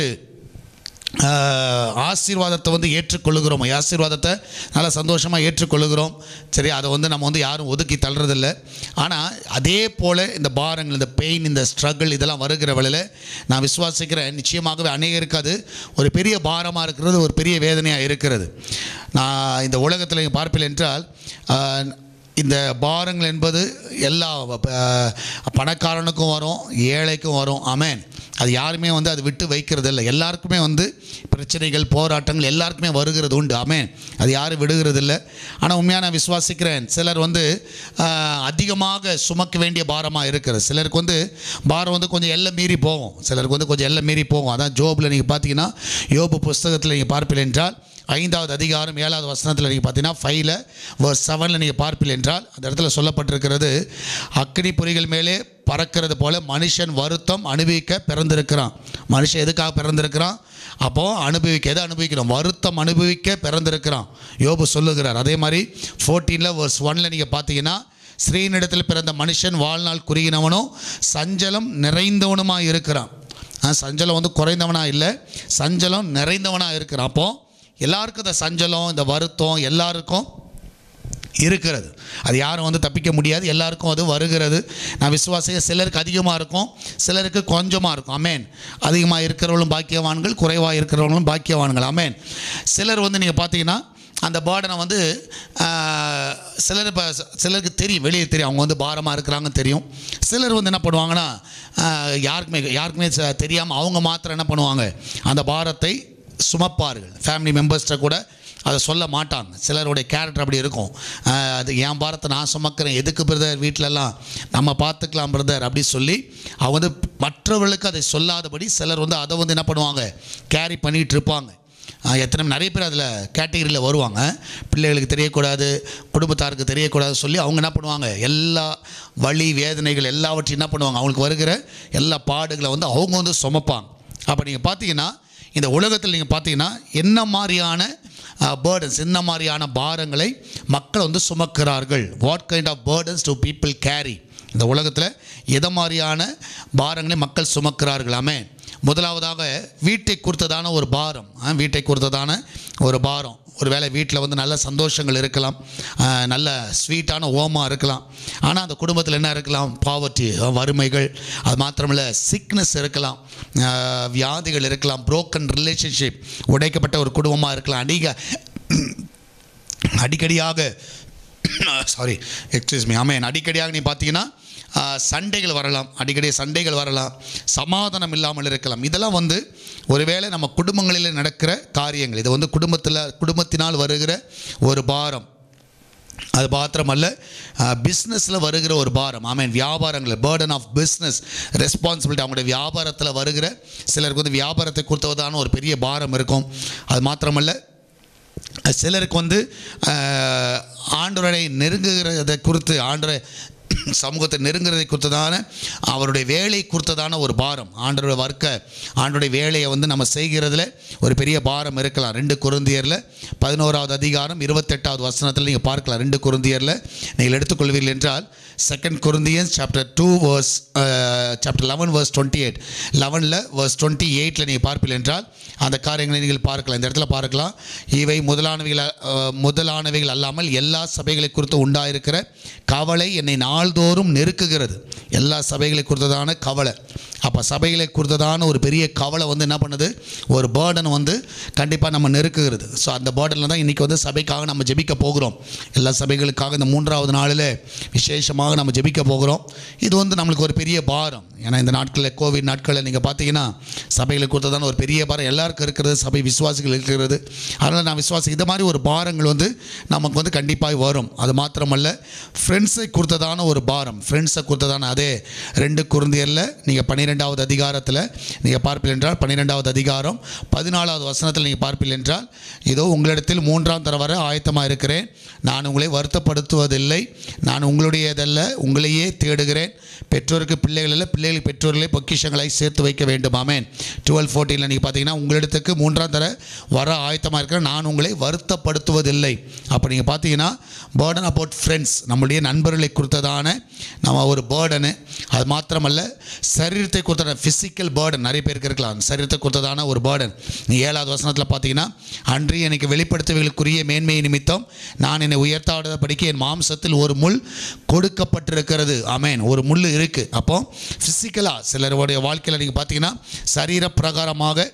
ஆஹ், ஆசீர்வாதத்தை வந்து ஏற்றுக்கொள்ளுகிறோம் ஆசீர்வாதத்தை நல்லா சந்தோஷமாக ஏற்றுக்கொள்ளுகிறோம் சரி அதை வந்து நம்ம வந்து யாரும் ஒதுக்கி தள்ளுறதில்ல ஆனால் அதே போல் இந்த பாரங்கள் இந்த பெயின் இந்த ஸ்ட்ரகிள் இதெல்லாம் வருகிற வேளையில் நான் விசுவாசிக்கிறேன் நிச்சயமாகவே அநேகருக்கு அது ஒரு பெரிய பாரமாக இருக்கிறது ஒரு பெரிய வேதனையாக இருக்கிறது நான் இந்த உலகத்தில் நீங்கள் பார்ப்பீர்கள் என்றால் ஆஹ், இந்த பாரங்கள் என்பது எல்லா அஹ், பணக்காரனுக்கும் வரும் ஏழைக்கும் வரும் ஆமென் அது யாருமே வந்து அது விட்டு வைக்கிறது இல்லை எல்லாருக்குமே வந்து பிரச்சனைகள் போராட்டங்கள் எல்லாருக்குமே வருகிறது உண்டு ஆமென் அது யாரும் விடுகிறது இல்லை ஆனால் உண்மையாக நான் விசுவாசிக்கிறேன் சிலர் வந்து ஆஹ், அதிகமாக சுமக்க வேண்டிய பாரமாக இருக்கிறது சிலருக்கு வந்து பாரம் வந்து கொஞ்சம் எல்லை மீறி போகும் சிலருக்கு வந்து கொஞ்சம் எல்லை மீறி போகும் அதான் ஜோபில் நீங்கள் பார்த்தீங்கன்னா யோபு புஸ்தகத்தில் நீங்கள் பார்ப்பீர்கள் என்றால் ஐந்தாவது அதிகாரம் ஏழாவது வசனத்தில் நீங்கள் பார்த்தீங்கன்னா ஃபைவ்ல வேர்ஸ் செவனில் நீங்கள் பார்ப்பீர்கள் என்றால் அந்த இடத்துல சொல்லப்பட்டிருக்கிறது அக்கினி பொறிகள் மேலே பறக்கிறது போல மனுஷன் வருத்தம் அனுபவிக்க பிறந்திருக்கிறான் மனுஷன் எதுக்காக பிறந்திருக்கிறான் அப்போது அனுபவிக்க எதை அனுபவிக்கிறோம் வருத்தம் அனுபவிக்க பிறந்திருக்கிறான் யோபு சொல்லுகிறார் அதே மாதிரி ஃபோர்டீனில் வேர்ஸ் ஒனில் நீங்கள் பார்த்தீங்கன்னா ஸ்ரீனிடத்தில் பிறந்த மனுஷன் வாழ்நாள் குறுகினவனும் சஞ்சலம் நிறைந்தவனுமாக இருக்கிறான் ஆ, சஞ்சலம் வந்து குறைந்தவனாக இல்லை சஞ்சலம் நிறைந்தவனாக இருக்கிறான் அப்போது எல்லாருக்கும் இந்த சஞ்சலம் இந்த வருத்தம் எல்லாருக்கும் இருக்கிறது அது யாரும் வந்து தப்பிக்க முடியாது எல்லாருக்கும் அது வருகிறது நான் விசுவாசிக்க சிலருக்கு அதிகமாக இருக்கும் சிலருக்கு கொஞ்சமாக இருக்கும் அமேன் அதிகமாக இருக்கிறவங்களும் பாக்கியவான்கள் குறைவாக இருக்கிறவங்களும் பாக்கியவான்கள் அமேன் சிலர் வந்து நீங்கள் பார்த்தீங்கன்னா அந்த பேர்டனை வந்து ஆஹ், சிலர் இப்போ சிலருக்கு தெரியும் வெளியே தெரியும் அவங்க வந்து பாரமாக இருக்கிறாங்கன்னு தெரியும் சிலர் வந்து என்ன பண்ணுவாங்கன்னா ஆஹ், யாருக்குமே யாருக்குமே தெரியாமல் அவங்க மாத்திரம் என்ன பண்ணுவாங்க அந்த பாரத்தை சுமப்பார்கள் ஃபேமிலி மெம்பர்ஸ்கிட்ட கூட அதை சொல்ல மாட்டாங்க சிலருடைய கேரக்டர் அப்படி இருக்கும் ஆஹ் அது என் பாரத்தை நான் சுமக்கிறேன் எதுக்கு பிரதர் வீட்டிலலாம் நம்ம பார்த்துக்கலாம் பிரதர் அப்படி சொல்லி அவங்க வந்து மற்றவர்களுக்கு அதை சொல்லாதபடி சிலர் வந்து அதை வந்து என்ன பண்ணுவாங்க கேரி பண்ணிகிட்டு இருப்பாங்க ஆஹ் எத்தனை நிறைய பேர் அதில் கேட்டகரியில் வருவாங்க பிள்ளைகளுக்கு தெரியக்கூடாது குடும்பத்தாருக்கு தெரியக்கூடாது சொல்லி அவங்க என்ன பண்ணுவாங்க எல்லா வலி வேதனைகள் எல்லாவற்றையும் என்ன பண்ணுவாங்க அவங்களுக்கு வருகிற எல்லா பாடுகளை வந்து அவங்க வந்து சுமப்பாங்க அப்போ நீங்கள் பார்த்தீங்கன்னா இந்த உலகத்தில் நீங்கள் பார்த்தீங்கன்னா என்ன மாதிரியான பேர்டன்ஸ் என்ன மாதிரியான பாரங்களை மக்கள் வந்து சுமக்கிறார்கள் what kind of burdens to people carry இந்த உலகத்தில் எதை மாதிரியான பாரங்களை மக்கள் சுமக்கிறார்களாமே முதலாவதாக வீட்டை குறித்ததான ஒரு பாரம் ஆ, வீட்டை குறித்ததான ஒரு பாரம் ஒரு வேளை வீட்டில் வந்து நல்ல சந்தோஷங்கள் இருக்கலாம் ஆ, நல்ல ஸ்வீட்டான ஓமாக இருக்கலாம் ஆனால் அந்த குடும்பத்தில் என்ன இருக்கலாம் பாவர்ட்டி வறுமைகள் அது மாத்திரமில்ல சிக்னஸ் இருக்கலாம் ஆ, வியாதிகள் இருக்கலாம் broken ரிலேஷன்ஷிப் உடைக்கப்பட்ட ஒரு குடும்பமாக இருக்கலாம் அதிக அடிக்கடியாக சாரி எக்ஸ்கியூஸ் மீ ஆமேன் அடிக்கடியாக நீ பார்த்தீங்கன்னா ஆஹ், சண்டைகள் வரலாம் அடிக்கடி சண்டைகள் வரலாம் சமாதானம் இல்லாமல் இருக்கலாம் இதெல்லாம் வந்து ஒருவேளை நம்ம குடும்பங்களில் நடக்கிற காரியங்கள் இது வந்து குடும்பத்தில் குடும்பத்தினால் வருகிற ஒரு பாரம் அது மாத்திரமல்ல பிஸ்னஸில் வருகிற ஒரு பாரம் ஆமீன் வியாபாரங்கள் பேர்டன் ஆஃப் பிஸ்னஸ் ரெஸ்பான்சிபிலிட்டி அவங்களுடைய வியாபாரத்தில் வருகிற சிலருக்கு வந்து வியாபாரத்தை கொடுத்ததான ஒரு பெரிய பாரம் இருக்கும் அது மாத்திரமல்ல சிலருக்கு வந்து ஆஹ், ஆண்டவரை நெருங்குகிறதை குறித்து ஆண்டவரை சமூகத்தை நெருங்குறதை குறித்ததான அவருடைய வேலை குறித்ததான ஒரு பாரம் ஆண்டோட வர்க்க ஆண்டோடைய வேலையை வந்து நம்ம செய்கிறதுல ஒரு பெரிய பாரம் இருக்கலாம் ரெண்டு குருந்தியரில் பதினோராவது அதிகாரம் இருபத்தெட்டாவது வசனத்தில் நீங்கள் பார்க்கலாம் ரெண்டு குருந்தியரில் நீங்கள் எடுத்துக்கொள்வீர்கள் என்றால் second Corinthians chapter two verse chapter eleven verse twenty eight லெவனில் வர்ஸ் டுவெண்ட்டி எயிட்டில் நீங்கள் பார்ப்பீர்கள் என்றால் அந்த காரியங்களை நீங்கள் பார்க்கலாம் இந்த இடத்துல பார்க்கலாம் இவை முதலானவைகள் அஹ், முதலானவைகள் அல்லாமல் எல்லா சபைகளை குறித்து உண்டாயிருக்கிற கவலை என்னை நாள்தோறும் நெருக்குகிறது எல்லா சபைகளை குறித்ததான கவலை அப்போ சபைகளை குறித்ததான ஒரு பெரிய கவலை வந்து என்ன பண்ணுது ஒரு பேர்டன் வந்து கண்டிப்பாக நம்ம நெருக்குகிறது ஸோ அந்த பேர்டனில் தான் இன்றைக்கி வந்து சபைக்காக நம்ம ஜெபிக்க போகிறோம் எல்லா சபைகளுக்காக இந்த மூன்றாவது நாளில் விசேஷமாக நம்ம ஜெபிக்க போகிறோம் இது வந்து நம்மளுக்கு ஒரு பெரிய பாரம் ஏன்னா இந்த நாட்களில் கோவிட் நாட்களில் நீங்கள் பார்த்தீங்கன்னா சபைகளை கொடுத்ததான ஒரு பெரிய பாரம் எல்லாருக்கும் இருக்கிறது சபை விசுவாசிகள் இருக்கிறது அதனால் நான் விசுவாசி இந்த மாதிரி ஒரு பாரங்கள் வந்து நமக்கு வந்து கண்டிப்பாக வரும் அது மாத்திரமல்ல ஃப்ரெண்ட்ஸை கொடுத்ததான ஒரு பாரம் ஃப்ரெண்ட்ஸை கொடுத்ததான அதே ரெண்டு குருந்தியரில் நீங்கள் பன்னிரெண்டாவது அதிகாரத்தில் நீங்கள் பார்ப்பீர்கள் என்றால் பன்னிரெண்டாவது அதிகாரம் பதினாலாவது வசனத்தில் நீங்கள் பார்ப்பீர்கள் என்றால் இதோ உங்களிடத்தில் மூன்றாம் தர வர ஆயத்தமாக இருக்கிறேன் நான் உங்களை வருத்தப்படுத்துவதில்லை நான் உங்களுடையதல்ல உங்களையே தேடுகிறேன் பெற்றோருக்கு பிள்ளைகள் இல்லை பிள்ளைகளுக்கு பெற்றோர்களே பொக்கிஷங்களை சேர்த்து வைக்க வேண்டும் ஆமேன் டுவெல் ஃபோர்டீனில் நீங்கள் பார்த்தீங்கன்னா உங்களிடத்துக்கு மூன்றாம் தர வர ஆயத்தமாக இருக்கிறேன் நான் உங்களை வருத்தப்படுத்துவதில்லை அப்போ நீங்கள் பார்த்தீங்கன்னா பேர்டன் அபவுட் ஃப்ரெண்ட்ஸ் நம்முடைய நண்பர்களை கொடுத்ததான நம்ம ஒரு பேர்டனு அது மாத்திரமல்ல சரீரத்தை கொடுத்ததான ஃபிசிக்கல் பேர்டன் நிறைய பேருக்கு இருக்கலாம் சரீரத்தை கொடுத்ததான ஒரு பேர்டன் நீ ஏழாவது வசனத்தில் பார்த்தீங்கன்னா அன்று எனக்கு வெளிப்படுத்துவதற்குரிய மேன்மை நிமித்தம் நான் என்னை உயர்த்தாடுதபடிக்கு என் மாம்சத்தில் ஒரு முள் கொடுக்கப்பட்டிருக்கிறது ஆமேன் ஒரு முள் இருக்குது அப்போ ஃபிசிக்கலாக சிலருடைய வாழ்க்கையில் நீங்கள் பார்த்தீங்கன்னா சரீர பிரகாரமாக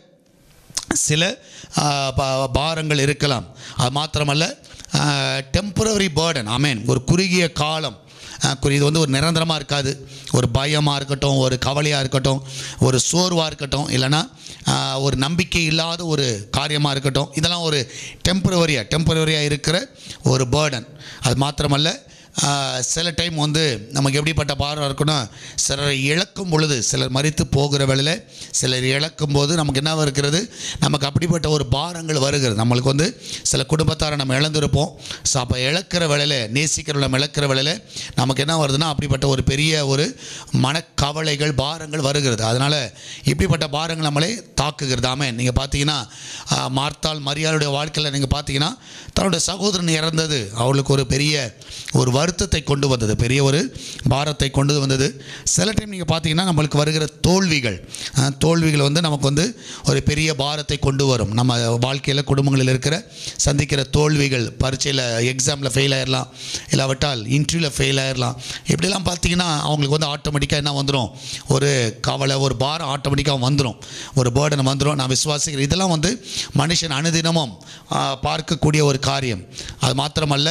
சில ஆ, பா- பாரங்கள் இருக்கலாம் அது மாத்திரமல்ல டெம்பரரி பேர்டன் ஆமேன் ஒரு குறுகிய காலம் ஆ, குறி- இது வந்து ஒரு நிரந்தரமாக இருக்காது ஒரு பயமாக இருக்கட்டும் ஒரு கவலையாக இருக்கட்டும் ஒரு சோர்வாக இருக்கட்டும் இல்லைன்னா ஆ, ஒரு நம்பிக்கை இல்லாத ஒரு காரியமாக இருக்கட்டும் இதெல்லாம் ஒரு டெம்பரவரியாக டெம்பரவரியாக இருக்கிற ஒரு பேர்டன் அது மாத்திரமல்ல ஆஹ் சில டைம் வந்து நமக்கு எப்படிப்பட்ட பாரம் இருக்குன்னா சிலரை இழக்கும் பொழுது சிலர் மறித்து போகிற வேளையில் சிலர் இழக்கும் போது நமக்கு என்ன இருக்கிறது நமக்கு அப்படிப்பட்ட ஒரு பாரங்கள் வருகிறது நம்மளுக்கு வந்து சில குடும்பத்தாரை நம்ம இழந்திருப்போம் ஸோ அப்போ இழக்கிற வேளையில் நேசிக்கிற நம்ம இழக்கிற வேளையில் நமக்கு என்ன வருதுன்னா அப்படிப்பட்ட ஒரு பெரிய ஒரு மனக்கவலைகள் பாரங்கள் வருகிறது அதனால் இப்படிப்பட்ட பாரங்கள் நம்மளை தாக்குகிறது ஆமே நீங்கள் பார்த்தீங்கன்னா ஆஹ் மார்த்தாள் மரியாளுடைய வாழ்க்கையில் நீங்கள் பார்த்தீங்கன்னா தன்னுடைய சகோதரன் இறந்தது அவளுக்கு ஒரு பெரிய ஒரு வருத்தத்தை கொண்டு வந்தது பெரிய ஒரு பாரத்தை கொண்டு வந்தது சில டைம் நீங்கள் பார்த்தீங்கன்னா நம்மளுக்கு வருகிற தோல்விகள் அஹ், தோல்விகள் வந்து நமக்கு வந்து ஒரு பெரிய பாரத்தை கொண்டு வரும் நம்ம வாழ்க்கையில் குடும்பங்களில் இருக்கிற சந்திக்கிற தோல்விகள் பரீட்சையில் எக்ஸாமில் ஃபெயில் ஆயிடலாம் இல்லாவிட்டால் இன்டர்வியூவில் ஃபெயில் ஆயிடலாம் இப்படிலாம் பார்த்தீங்கன்னா அவங்களுக்கு வந்து ஆட்டோமேட்டிக்காக என்ன வந்துடும் ஒரு கவலை ஒரு பாரம் ஆட்டோமேட்டிக்காக வந்துடும் ஒரு பேர்டன் வந்துடும் நான் விசுவாசிக்கிறேன் இதெல்லாம் வந்து மனுஷன் அனுதினமும் ஆ, பார்க்கக்கூடிய ஒரு காரியம் அது மாத்திரமல்ல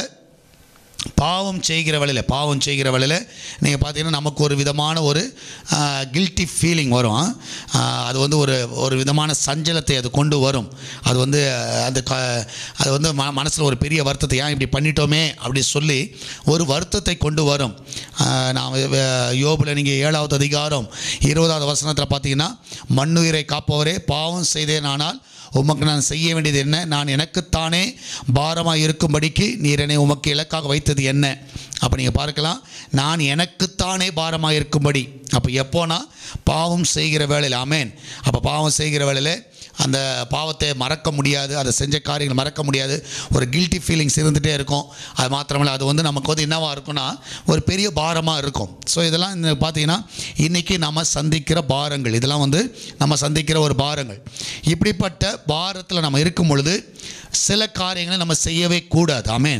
பாவம் செய்கிற வேளையில் பாவம் செய்கிற வேளையில் நீங்கள் பார்த்தீங்கன்னா நமக்கு ஒரு விதமான ஒரு கில்ட்டி ஃபீலிங் வரும் ஆ, அது வந்து ஒரு ஒரு விதமான சஞ்சலத்தை அது கொண்டு வரும் அது வந்து அஹ், அந்த க அது வந்து ம மனசில் ஒரு பெரிய வருத்தத்தை ஏன் இப்படி பண்ணிட்டோமே அப்படி சொல்லி ஒரு வருத்தத்தை கொண்டு வரும் ஆ, நான் யோபில் நீங்கள் ஏழாவது அதிகாரம் இருபதாவது வசனத்தில் பார்த்தீங்கன்னா மண்ணுயிரை காப்பவரே பாவம் செய்தேனானால் உமக்கு நான் செய்ய வேண்டியது என்ன நான் எனக்குத்தானே பாரமாக இருக்கும்படிக்கு நீர் என்னை உமக்கு இலக்காக வைத்தது என்ன அப்போ நீங்கள் பார்க்கலாம் நான் எனக்குத்தானே பாரமாக இருக்கும்படி அப்போ எப்போனா பாவம் செய்கிற வேளையில் ஆமேன் அப்போ பாவம் செய்கிற வேளையில் அந்த பாவத்தை மறக்க முடியாது அதை செஞ்ச காரியங்கள் மறக்க முடியாது ஒரு கில்ட்டி ஃபீலிங்ஸ் இருந்துகிட்டே இருக்கும் அது மாத்திரமல்ல அது வந்து நமக்கு வந்து என்னவாக இருக்கும்னா ஒரு பெரிய பாரமாக இருக்கும் ஸோ இதெல்லாம் இந்த பார்த்தீங்கன்னா இன்றைக்கி நம்ம சந்திக்கிற பாரங்கள் இதெல்லாம் வந்து நம்ம சந்திக்கிற ஒரு பாரங்கள் இப்படிப்பட்ட பாரத்தில் நம்ம இருக்கும் பொழுது சில காரியங்களை நம்ம செய்யவே கூடாது ஆமென்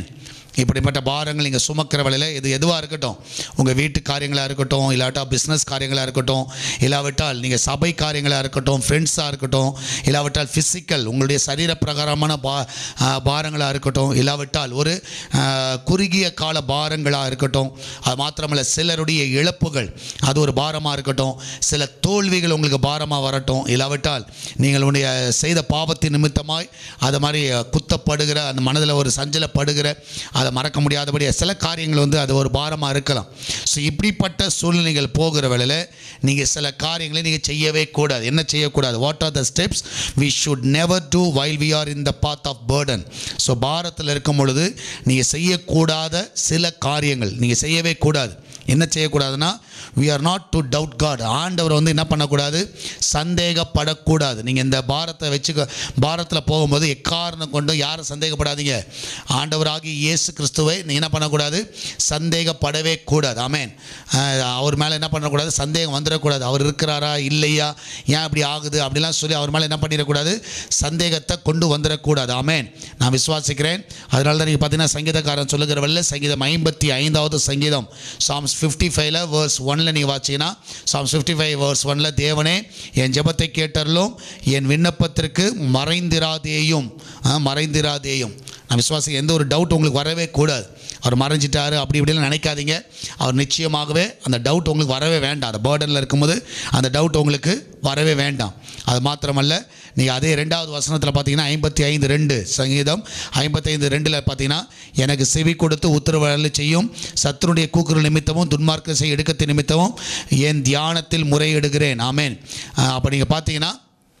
இப்படிப்பட்ட பாரங்கள் நீங்கள் சுமக்கிற வேலையில் இது எதுவாக இருக்கட்டும் உங்கள் வீட்டு காரியங்களாக இருக்கட்டும் இல்லாட்டா பிஸ்னஸ் காரியங்களாக இருக்கட்டும் இல்லாவிட்டால் நீங்கள் சபை காரியங்களாக இருக்கட்டும் ஃப்ரெண்ட்ஸாக இருக்கட்டும் இல்லாவிட்டால் ஃபிசிக்கல் உங்களுடைய சரீர பிரகாரமான பா ஆ, பாரங்களாக இருக்கட்டும் இல்லாவிட்டால் ஒரு ஆ, குறுகிய கால பாரங்களாக இருக்கட்டும் அது மாத்திரமல்ல சிலருடைய இழப்புகள் அது ஒரு பாரமாக இருக்கட்டும் சில தோல்விகள் உங்களுக்கு பாரமாக வரட்டும் இல்லாவிட்டால் நீங்கள் உடைய செய்த பாவத்தின் நிமித்தமாய் அது மாதிரி குத்தப்படுகிற அந்த மனதில் ஒரு சஞ்சலப்படுகிற அதை மறக்க முடியாதபடி சில காரியங்கள் வந்து அது ஒரு பாரமாக இருக்கலாம் ஸோ இப்படிப்பட்ட சூழ்நிலைகள் போகிற வேளையில் நீங்கள் சில காரியங்களை நீங்கள் செய்யவே கூடாது என்ன செய்யக்கூடாது what are the steps we should never do while we are in the path of burden so பாரத்தில் இருக்கும் பொழுது நீங்கள் செய்யக்கூடாத சில காரியங்கள் நீங்கள் செய்யவே கூடாது என்ன செய்யக்கூடாதுன்னா we are not to doubt God ஆண்டவர் வந்து என்ன பண்ணக்கூடாது சந்தேகப்படக்கூடாது நீங்கள் இந்த பாரத்தை வச்சுக்க பாரத்தில் போகும்போது எக்காரணம் கொண்டு யாரும் சந்தேகப்படாதீங்க ஆண்டவராகி இயேசு கிறிஸ்துவை நீ என்ன பண்ணக்கூடாது சந்தேகப்படவே கூடாது ஆமென் அஹ் அவர் மேலே என்ன பண்ணக்கூடாது சந்தேகம் வந்துடக்கூடாது அவர் இருக்கிறாரா இல்லையா ஏன் இப்படி ஆகுது அப்படிலாம் சொல்லி அவர் மேலே என்ன பண்ணிடக்கூடாது சந்தேகத்தை கொண்டு வந்துடக்கூடாது ஆமென் நான் விசுவாசிக்கிறேன் அதனால தான் நீங்கள் பார்த்தீங்கன்னா சங்கீதக்காரன் சொல்லுகிற வழியில் சங்கீதம் ஐம்பத்தி ஐந்தாவது சங்கீதம் சாம்ஸ் ஃபிஃப்டி ஃபைவ்ல வேர்ஸ் ஒன்ல நீங்கள் வாட்சிங்கன்னா சாம்ஸ் ஃபிஃப்டி ஃபைவ் வேர்ஸ் ஒன்ல தேவனே என் ஜெபத்தை கேட்டறலும் என் விண்ணப்பத்திற்கு மறைந்திராதேயும் ஆ, மறைந்திராதேயும் நான் விசுவாசி எந்த ஒரு டவுட் உங்களுக்கு வரவே கூடாது அவர் மறைஞ்சிட்டாரு அப்படி இப்படிலாம் நினைக்காதீங்க அவர் நிச்சயமாகவே அந்த டவுட் உங்களுக்கு வரவே வேண்டாம் அந்த பேர்டனில் இருக்கும்போது அந்த டவுட் உங்களுக்கு வரவே வேண்டாம் அது மாத்திரமல்ல நீங்கள் அதே ரெண்டாவது வசனத்தில் பார்த்தீங்கன்னா ஐம்பத்தி ஐந்து ரெண்டு சங்கீதம் ஐம்பத்தைந்து ரெண்டில் பார்த்தீங்கன்னா எனக்கு செவி கொடுத்து உத்தரவு செய்யும் சத்துருடைய கூக்குரல் நிமித்தமும் துன்மார்க்க செய் எடுக்கத்தின் நிமித்தமும் என் தியானத்தில் முறையிடுகிறேன் ஆமேன் அப்போ நீங்கள் பார்த்தீங்கன்னா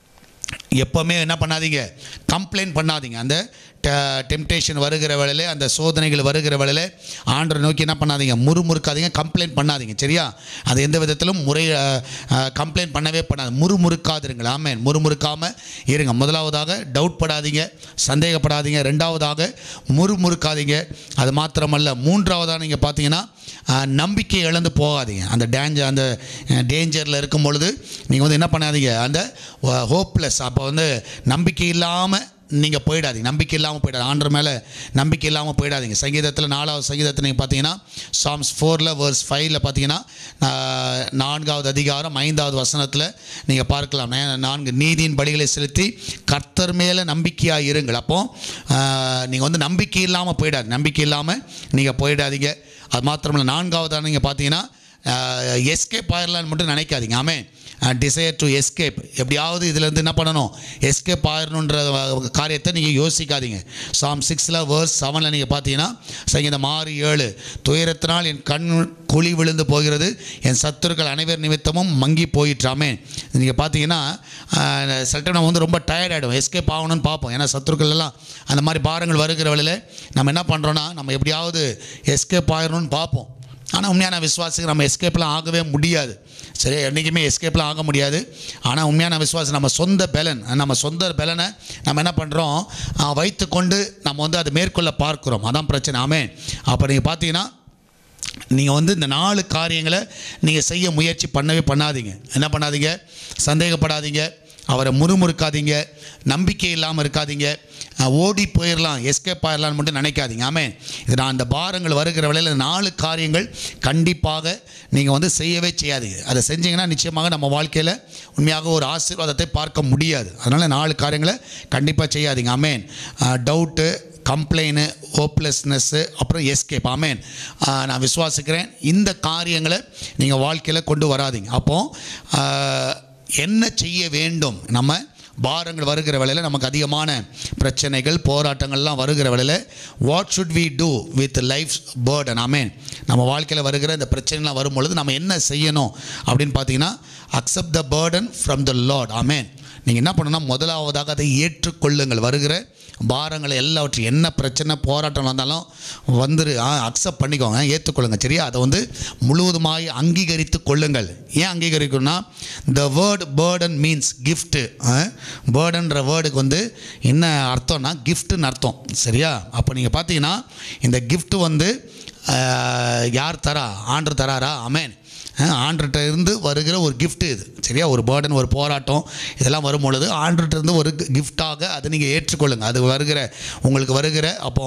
எப்போவுமே என்ன பண்ணாதீங்க கம்ப்ளைண்ட் பண்ணாதீங்க அந்த டெம்டேஷன் வருகிற வேளையில அந்த சோதனைகள் வருகிற வேளையில ஆண்டரை நோக்கி என்ன பண்ணாதீங்க முறுமுறுக்காதீங்க கம்ப்ளைண்ட் பண்ணாதீங்க சரியா அது எந்த விதத்திலும் முறை கம்ப்ளைண்ட் பண்ணவே பண்ணாது முறுமுறுக்காதிருங்கள் ஆமேன் முறுமுறுக்காமல் இருங்க முதலாவதாக டவுட் படாதீங்க சந்தேகப்படாதீங்க ரெண்டாவதாக முறுமுறுக்காதீங்க அது மாத்திரமல்ல மூன்றாவதாக நீங்கள் பார்த்தீங்கன்னா அஹ், நம்பிக்கை இழந்து போகாதீங்க அந்த டேஞ்சர் அந்த டேஞ்சரில் இருக்கும் பொழுது நீங்கள் வந்து என்ன பண்ணாதீங்க அந்த ஹோப்லெஸ் அப்போ வந்து நம்பிக்கை இல்லாமல் நீங்கள் போயிடாதீங்க நம்பிக்கை இல்லாமல் போயிடாது ஆண்டர் மேலே நம்பிக்கை இல்லாமல் போயிடாதீங்க சங்கீதத்தில் நாலாவது சங்கீதத்தில் நீங்கள் பார்த்தீங்கன்னா சாம்ஸ் ஃபோரில் வேர்ஸ் ஃபைவ்ல பார்த்தீங்கன்னா ஆஹ், நான்காவது அதிகாரம் ஐந்தாவது வசனத்தில் நீங்கள் பார்க்கலாம் நா- நான்கு நீதியின் படிகளை செலுத்தி கர்த்தர் மேலே நம்பிக்கையாக இருங்கள் அப்போ நீங்கள் வந்து நம்பிக்கை இல்லாமல் போயிடாது நம்பிக்கை இல்லாமல் நீங்கள் போயிடாதீங்க அது மாத்திரமில்ல நான்காவதாக நீங்கள் பார்த்தீங்கன்னா எஸ்கேப் ஆயிடலான்னு மட்டும் நினைக்காதீங்க ஆமே டிசையர் டு எஸ்கேப் எப்படியாவது இதுலேருந்து என்ன பண்ணணும் எஸ்கேப் ஆயிடணுன்ற காரியத்தை நீங்கள் யோசிக்காதீங்க சாம் சிக்ஸில் வேர்ஸ் செவனில் நீங்கள் பார்த்தீங்கன்னா சங்கீதம் ஆறு ஏழு துயரத்தினால் என் கண் குழி விழுந்து போகிறது என் சத்துருக்கள் அனைவர் நிமித்தமும் மங்கி போயிற்றாமே நீங்கள் பார்த்தீங்கன்னா அஹ், சில டைம் நம்ம வந்து ரொம்ப டயர்ட் ஆகிடும் எஸ்கேப் ஆகணும்னு பார்ப்போம் ஏன்னா சத்துருக்கள் எல்லாம் அந்த மாதிரி பாரங்கள் வருகிற வேளையில் நம்ம என்ன பண்ணுறோன்னா நம்ம எப்படியாவது எஸ்கேப் ஆயிடணும்னு பார்ப்போம் ஆனால் உண்மையான விசுவாசிக்கு நம்ம எஸ்கேப்லாம் ஆகவே முடியாது சரி என்றைக்குமே எஸ்கேப்லாம் ஆக முடியாது ஆனால் உண்மையான விசுவாசம் நம்ம சொந்த பலன் நம்ம சொந்த பலனை நம்ம என்ன பண்ணுறோம் வைத்துக்கொண்டு நம்ம வந்து அதை மேற்கொள்ள பார்க்குறோம் அதான் பிரச்சனை ஆமே அப்போ நீங்கள் பார்த்தீங்கன்னா நீங்கள் வந்து இந்த நாலு காரியங்களை நீங்கள் செய்ய முயற்சி பண்ணவே பண்ணாதீங்க என்ன பண்ணாதீங்க சந்தேகப்படாதீங்க அவரை முறுமுறுக்காதீங்க நம்பிக்கை இல்லாமல் இருக்காதீங்க அஹ், ஓடி போயிடலாம் எஸ்கேப் ஆயிடலாம்னு மட்டும் நினைக்காதீங்க ஆமே இது நான் அந்த பாரங்கள் வருகிற வேளையில் இந்த நாலு காரியங்கள் கண்டிப்பாக நீங்கள் வந்து செய்யவே செய்யாதீங்க அதை செஞ்சீங்கன்னா நிச்சயமாக நம்ம வாழ்க்கையில் உண்மையாக ஒரு ஆசீர்வாதத்தை பார்க்க முடியாது அதனால் நாலு காரியங்களை கண்டிப்பாக செய்யாதீங்க ஆமேன் டவுட்டு கம்ப்ளைனு ஹோப்லெஸ்னஸ்ஸு அப்புறம் எஸ்கேப் ஆமேன் ஆஹ் நான் விசுவாசிக்கிறேன் இந்த காரியங்களை நீங்கள் வாழ்க்கையில் கொண்டு வராதீங்க அப்போது என்ன செய்ய வேண்டும் நம்ம பாரங்கள் வருகிற வேளையில் நமக்கு அதிகமான பிரச்சனைகள் போராட்டங்கள்லாம் வருகிற வேளையில் what should we do with life burden ஆமேன் நம்ம வாழ்க்கையில் வருகிற இந்த பிரச்சனைலாம் வரும்பொழுது நம்ம என்ன செய்யணும் அப்படின்னு பார்த்தீங்கன்னா accept the burden from the Lord ஆமேன் நீங்கள் என்ன பண்ணணும்னா முதலாவதாக அதை ஏற்றுக்கொள்ளுங்கள் வருகிற பாரங்களை எல்லாவற்றையும் என்ன பிரச்சனை போராட்டம் வந்தாலும் வந்துரு அக்செப்ட் பண்ணிக்கோங்க ஏற்றுக்கொள்ளுங்க சரியா அதை வந்து முழுவதுமாய் அங்கீகரித்து கொள்ளுங்கள் ஏன் அங்கீகரிக்கணும்னா the word burden means gift பேர்டன்ற வேர்டுக்கு வந்து என்ன அர்த்தம்னா கிஃப்ட்டுன்னு அர்த்தம் சரியா அப்போ நீங்கள் பார்த்தீங்கன்னா இந்த gift வந்து அஹ், யார் தரா ஆண்டு தராரா அமேன் ஆண்டர்கிட்ட இருந்து வருகிற ஒரு gift இது சரியா ஒரு பேர்டன் ஒரு போராட்டம் இதெல்லாம் வரும் பொழுது ஆண்டர்கிட்ட இருந்து ஒரு கிஃப்டாக அதை நீங்கள் ஏற்றுக்கொள்ளுங்க அது வருகிற உங்களுக்கு வருகிற அப்போ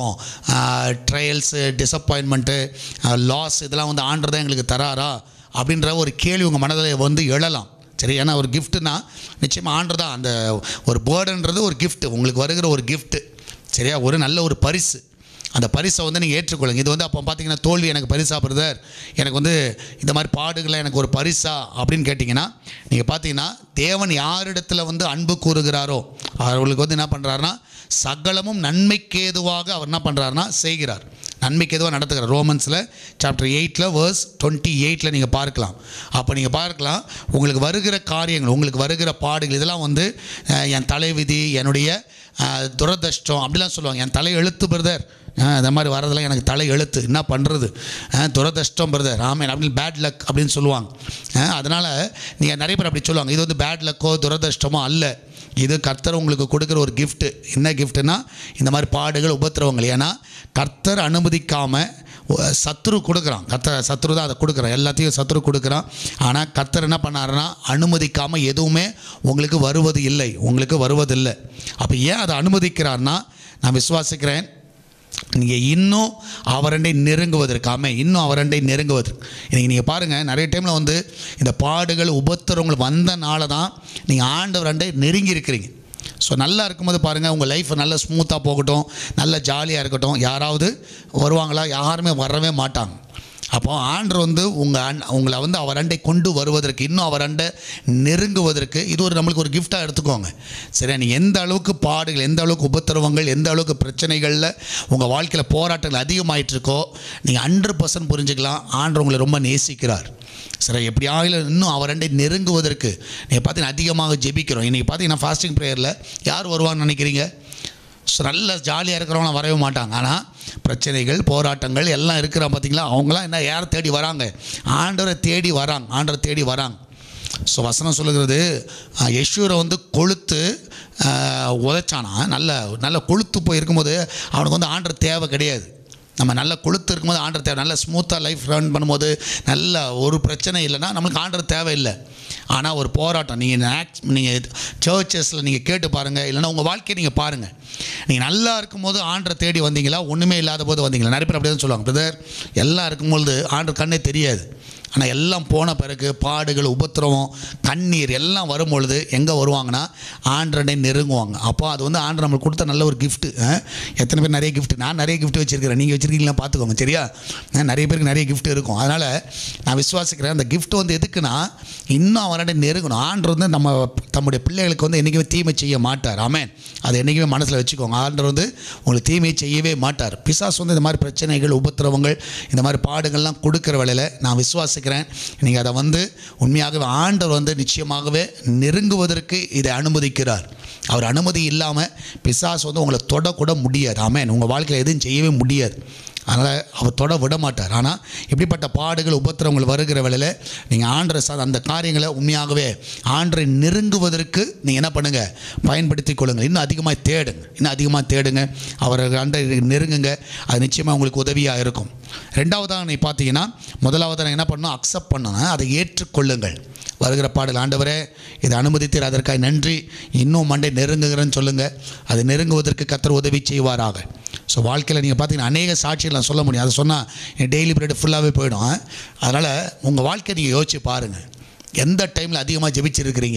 ட்ரையல்ஸு டிசப்பாயின்மெண்ட்டு லாஸ் இதெல்லாம் வந்து ஆண்டர் தான் எங்களுக்கு தராரா அப்படின்ற ஒரு கேள்வி உங்கள் மனதில் வந்து எழலாம் சரி ஏன்னா ஒரு கிஃப்ட்னா நிச்சயமாக ஆண்டர் தான் அந்த ஒரு பேர்டன்றது ஒரு gift உங்களுக்கு வருகிற ஒரு gift சரியா ஒரு நல்ல ஒரு பரிசு அந்த பரிசை வந்து நீங்கள் ஏற்றுக்கொள்ளுங்க இது வந்து அப்போ பார்த்தீங்கன்னா தோல்வி எனக்கு பரிசா பிரதர் எனக்கு வந்து இந்த மாதிரி பாடுகளை எனக்கு ஒரு பரிசா அப்படின்னு கேட்டிங்கன்னா நீங்கள் பார்த்தீங்கன்னா தேவன் யாரிடத்துல வந்து அன்பு கூறுகிறாரோ அவர்களுக்கு வந்து என்ன பண்ணுறாருன்னா சகலமும் நன்மைக்கு ஏதுவாக அவர் என்ன பண்ணுறாருன்னா செய்கிறார் நன்மைக்கு எதுவாக நடத்துகிறார் ரோமன்ஸில் சாப்டர் எயிட்டில் வேர்ஸ் டுவெண்ட்டி எயிட்டில் நீங்கள் பார்க்கலாம் அப்போ நீங்கள் பார்க்கலாம் உங்களுக்கு வருகிற காரியங்கள் உங்களுக்கு வருகிற பாடுகள் இதெல்லாம் வந்து அஹ், என் தலைவிதி என்னுடைய அஹ், துரதிர்ஷ்டம் அப்படிலாம் சொல்லுவாங்க என் தலை எழுத்து பிரதர் இந்த மாதிரி வரதெல்லாம் எனக்கு தலை எழுத்து என்ன பண்ணுறது துரதிர்ஷ்டம் பிரதர் ஆமேன் அப்படின்னு பேட் லக் அப்படின்னு சொல்லுவாங்க அதனால் நீங்கள் நிறைய பேர் அப்படி சொல்லுவாங்க இது வந்து பேட் லக்கோ துரதிர்ஷ்டமோ அல்ல இது கர்த்தர் உங்களுக்கு கொடுக்குற ஒரு gift என்ன கிஃப்ட்னா இந்த மாதிரி பாடுகள் உபத்திரவங்கள் ஏன்னா கர்த்தர் அனுமதிக்காமல் சத்ரு கொடுக்குறான் கர்த்தர் சத்ரு தான் அதை கொடுக்குறான் எல்லாத்தையும் சத்ரு கொடுக்குறான் ஆனால் கர்த்தர் என்ன பண்ணாருன்னா அனுமதிக்காமல் எதுவுமே உங்களுக்கு வருவது இல்லை உங்களுக்கு வருவதில்லை அப்போ ஏன் அதை அனுமதிக்கிறார்னா நான் விசுவாசிக்கிறேன் நீங்கள் இன்னும் அவரண்டை நெருங்குவதற்கு ஆமே இன்னும் அவரண்டை நெருங்குவதற்கு இன்றைக்கி நீங்கள் பாருங்கள் நிறைய டைமில் வந்து இந்த பாடுகள் உபத்திரவங்கள் வந்தனால தான் நீங்கள் ஆண்டவரண்டை நெருங்கி இருக்கிறீங்க ஸோ நல்லா இருக்கும்போது பாருங்கள் உங்கள் லைஃப் நல்ல ஸ்மூத்தாக போகட்டும் நல்ல ஜாலியாக இருக்கட்டும் யாராவது வருவாங்களா யாருமே வரவே மாட்டாங்க அப்போ ஆண்டர் வந்து உங்கள் அண் உங்களை வந்து அவர் அண்டை கொண்டு வருவதற்கு இன்னும் அவர் அண்டை நெருங்குவதற்கு இது ஒரு நம்மளுக்கு ஒரு கிஃப்டாக எடுத்துக்கோங்க சரியா நீங்கள் எந்த அளவுக்கு பாடுகள் எந்த அளவுக்கு உபத்திரவங்கள் எந்த அளவுக்கு பிரச்சனைகளில் உங்கள் வாழ்க்கையில் போராட்டங்கள் அதிகமாயிட்டு இருக்கோ நீங்கள் ஹண்ட்ரட் பர்சன்ட் புரிஞ்சுக்கலாம் ஆண்டர் உங்களை ரொம்ப நேசிக்கிறார் சரி எப்படியாவது இன்னும் அவர் அண்டை நெருங்குவதற்கு நீங்கள் பார்த்தீங்கன்னா அதிகமாக ஜெபிக்கிறோம் இன்றைக்கி பார்த்தீங்கன்னா ஃபாஸ்டிங் ப்ரேயரில் யார் வருவான்னு நினைக்கிறீங்க ஸோ நல்ல ஜாலியாக இருக்கிறவங்களாம் வரவே மாட்டாங்க ஆனால் பிரச்சனைகள் போராட்டங்கள் எல்லாம் இருக்கிற பார்த்தீங்களா அவங்களாம் என்ன யாரை தேடி வராங்க ஆண்டவரை தேடி வராங்க ஆண்டவரை தேடி வராங்க ஸோ வசனம் சொல்லுகிறது அஹ், யெஷூரை வந்து கொளுத்து அஹ், உதைச்சானா நல்ல நல்ல கொளுத்து போய் இருக்கும்போது அவனுக்கு வந்து ஆண்டர் தேவை கிடையாது நம்ம நல்ல கொளுத்து இருக்கும்போது ஆண்டர் தேவை நல்ல ஸ்மூத்தாக லைஃப் ரன் பண்ணும்போது நல்ல ஒரு பிரச்சனை இல்லைன்னா நம்மளுக்கு ஆண்டர் தேவையில்லை ஆனால் ஒரு போராட்டம் நீங்கள் நீங்கள் சர்ச்சஸில் நீங்கள் கேட்டு பாருங்கள் இல்லைன்னா உங்கள் வாழ்க்கையை நீங்கள் பாருங்கள் நீங்கள் நல்லா இருக்கும்போது ஆண்டரை தேடி வந்தீங்களா ஒன்றுமே இல்லாத போது வந்தீங்களா நிறைய பேர் அப்படி தான் சொல்லுவாங்க பிரதர் எல்லாம் இருக்கும்பொழுது ஆண்டர் கண்ணே தெரியாது ஆனால் எல்லாம் போன பிறகு பாடுகள் உபத்திரவம் கண்ணீர் எல்லாம் வரும்பொழுது எங்கே வருவாங்கன்னா ஆண்டரனை நெருங்குவாங்க அப்போ அது வந்து ஆண்டர் நம்மளுக்கு கொடுத்த நல்ல ஒரு gift அஹ். எத்தனை பேர் நிறைய gift நான் நிறைய gift வச்சுருக்கிறேன் நீங்கள் வச்சுருக்கீங்களா பார்த்துக்கோங்க சரியா அஹ், நிறைய பேருக்கு நிறைய gift இருக்கும் அதனால் நான் விசுவாசிக்கிறேன் அந்த gift வந்து எதுக்குன்னா இன்னும் அவரோட நெருங்கணும் ஆண்டர் வந்து நம்ம தம்முடைய பிள்ளைகளுக்கு வந்து என்றைக்குமே தீமை செய்ய மாட்டார் ஆமென் அதை என்றைக்குமே மனசில் வச்சுக்கோங்க ஆண்டர் வந்து உங்களுக்கு தீமை செய்யவே மாட்டார் பிசாசு வந்து இந்த மாதிரி பிரச்சனைகள் உபத்திரவங்கள் இந்த மாதிரி பாடுகள்லாம் கொடுக்குற வேளையில் நான் விசுவாசிக்கிறேன் நீங்கள் அதை வந்து உண்மையாகவே ஆண்டவர் வந்து நிச்சயமாகவே நெருங்குவதற்கு இதை அனுமதிக்கிறார் அவர் அனுமதி இல்லாமல் பிசாசு வந்து உங்களை தொடக்கூட முடியாது ஆமென் உங்கள் வாழ்க்கையில் எதுவும் செய்யவே முடியாது அதனால் அவர் தொட விட மாட்டார் ஆனால் இப்படிப்பட்ட பாடுகள் உபத்திரவங்கள் வருகிற வேளையில் நீங்கள் ஆண்டரை சா அந்த காரியங்களை உண்மையாகவே ஆண்டரை நெருங்குவதற்கு நீங்கள் என்ன பண்ணுங்கள் பயன்படுத்தி கொள்ளுங்கள் இன்னும் அதிகமாக தேடுங்க இன்னும் அதிகமாக தேடுங்க அவரை அண்டை நெருங்குங்க அது நிச்சயமாக உங்களுக்கு உதவியாக இருக்கும் ரெண்டாவதாக நீ பார்த்தீங்கன்னா முதலாவதாக நான் என்ன பண்ணணும் அக்செப்ட் பண்ணணும் அதை ஏற்றுக்கொள்ளுங்கள் வருகிற பாடல் ஆண்டவரே இதை அனுமதித்தீர் அதற்காக நன்றி இன்னும் மண்டை நெருங்குகிறேன்னு சொல்லுங்கள் அது நெருங்குவதற்கு கத்தர் உதவி செய்வாராக ஸோ வாழ்க்கையில் நீங்கள் பார்த்தீங்கன்னா அநேக சாட்சிகள் நான் சொல்ல முடியும் அதை சொன்னால் டெய்லி பீரியட் ஃபுல்லாகவே போயிடும் அதனால் உங்கள் வாழ்க்கையை நீங்கள் யோசிச்சு பாருங்கள் எந்த டைமில் அதிகமாக ஜெபிச்சிருக்கிறீங்க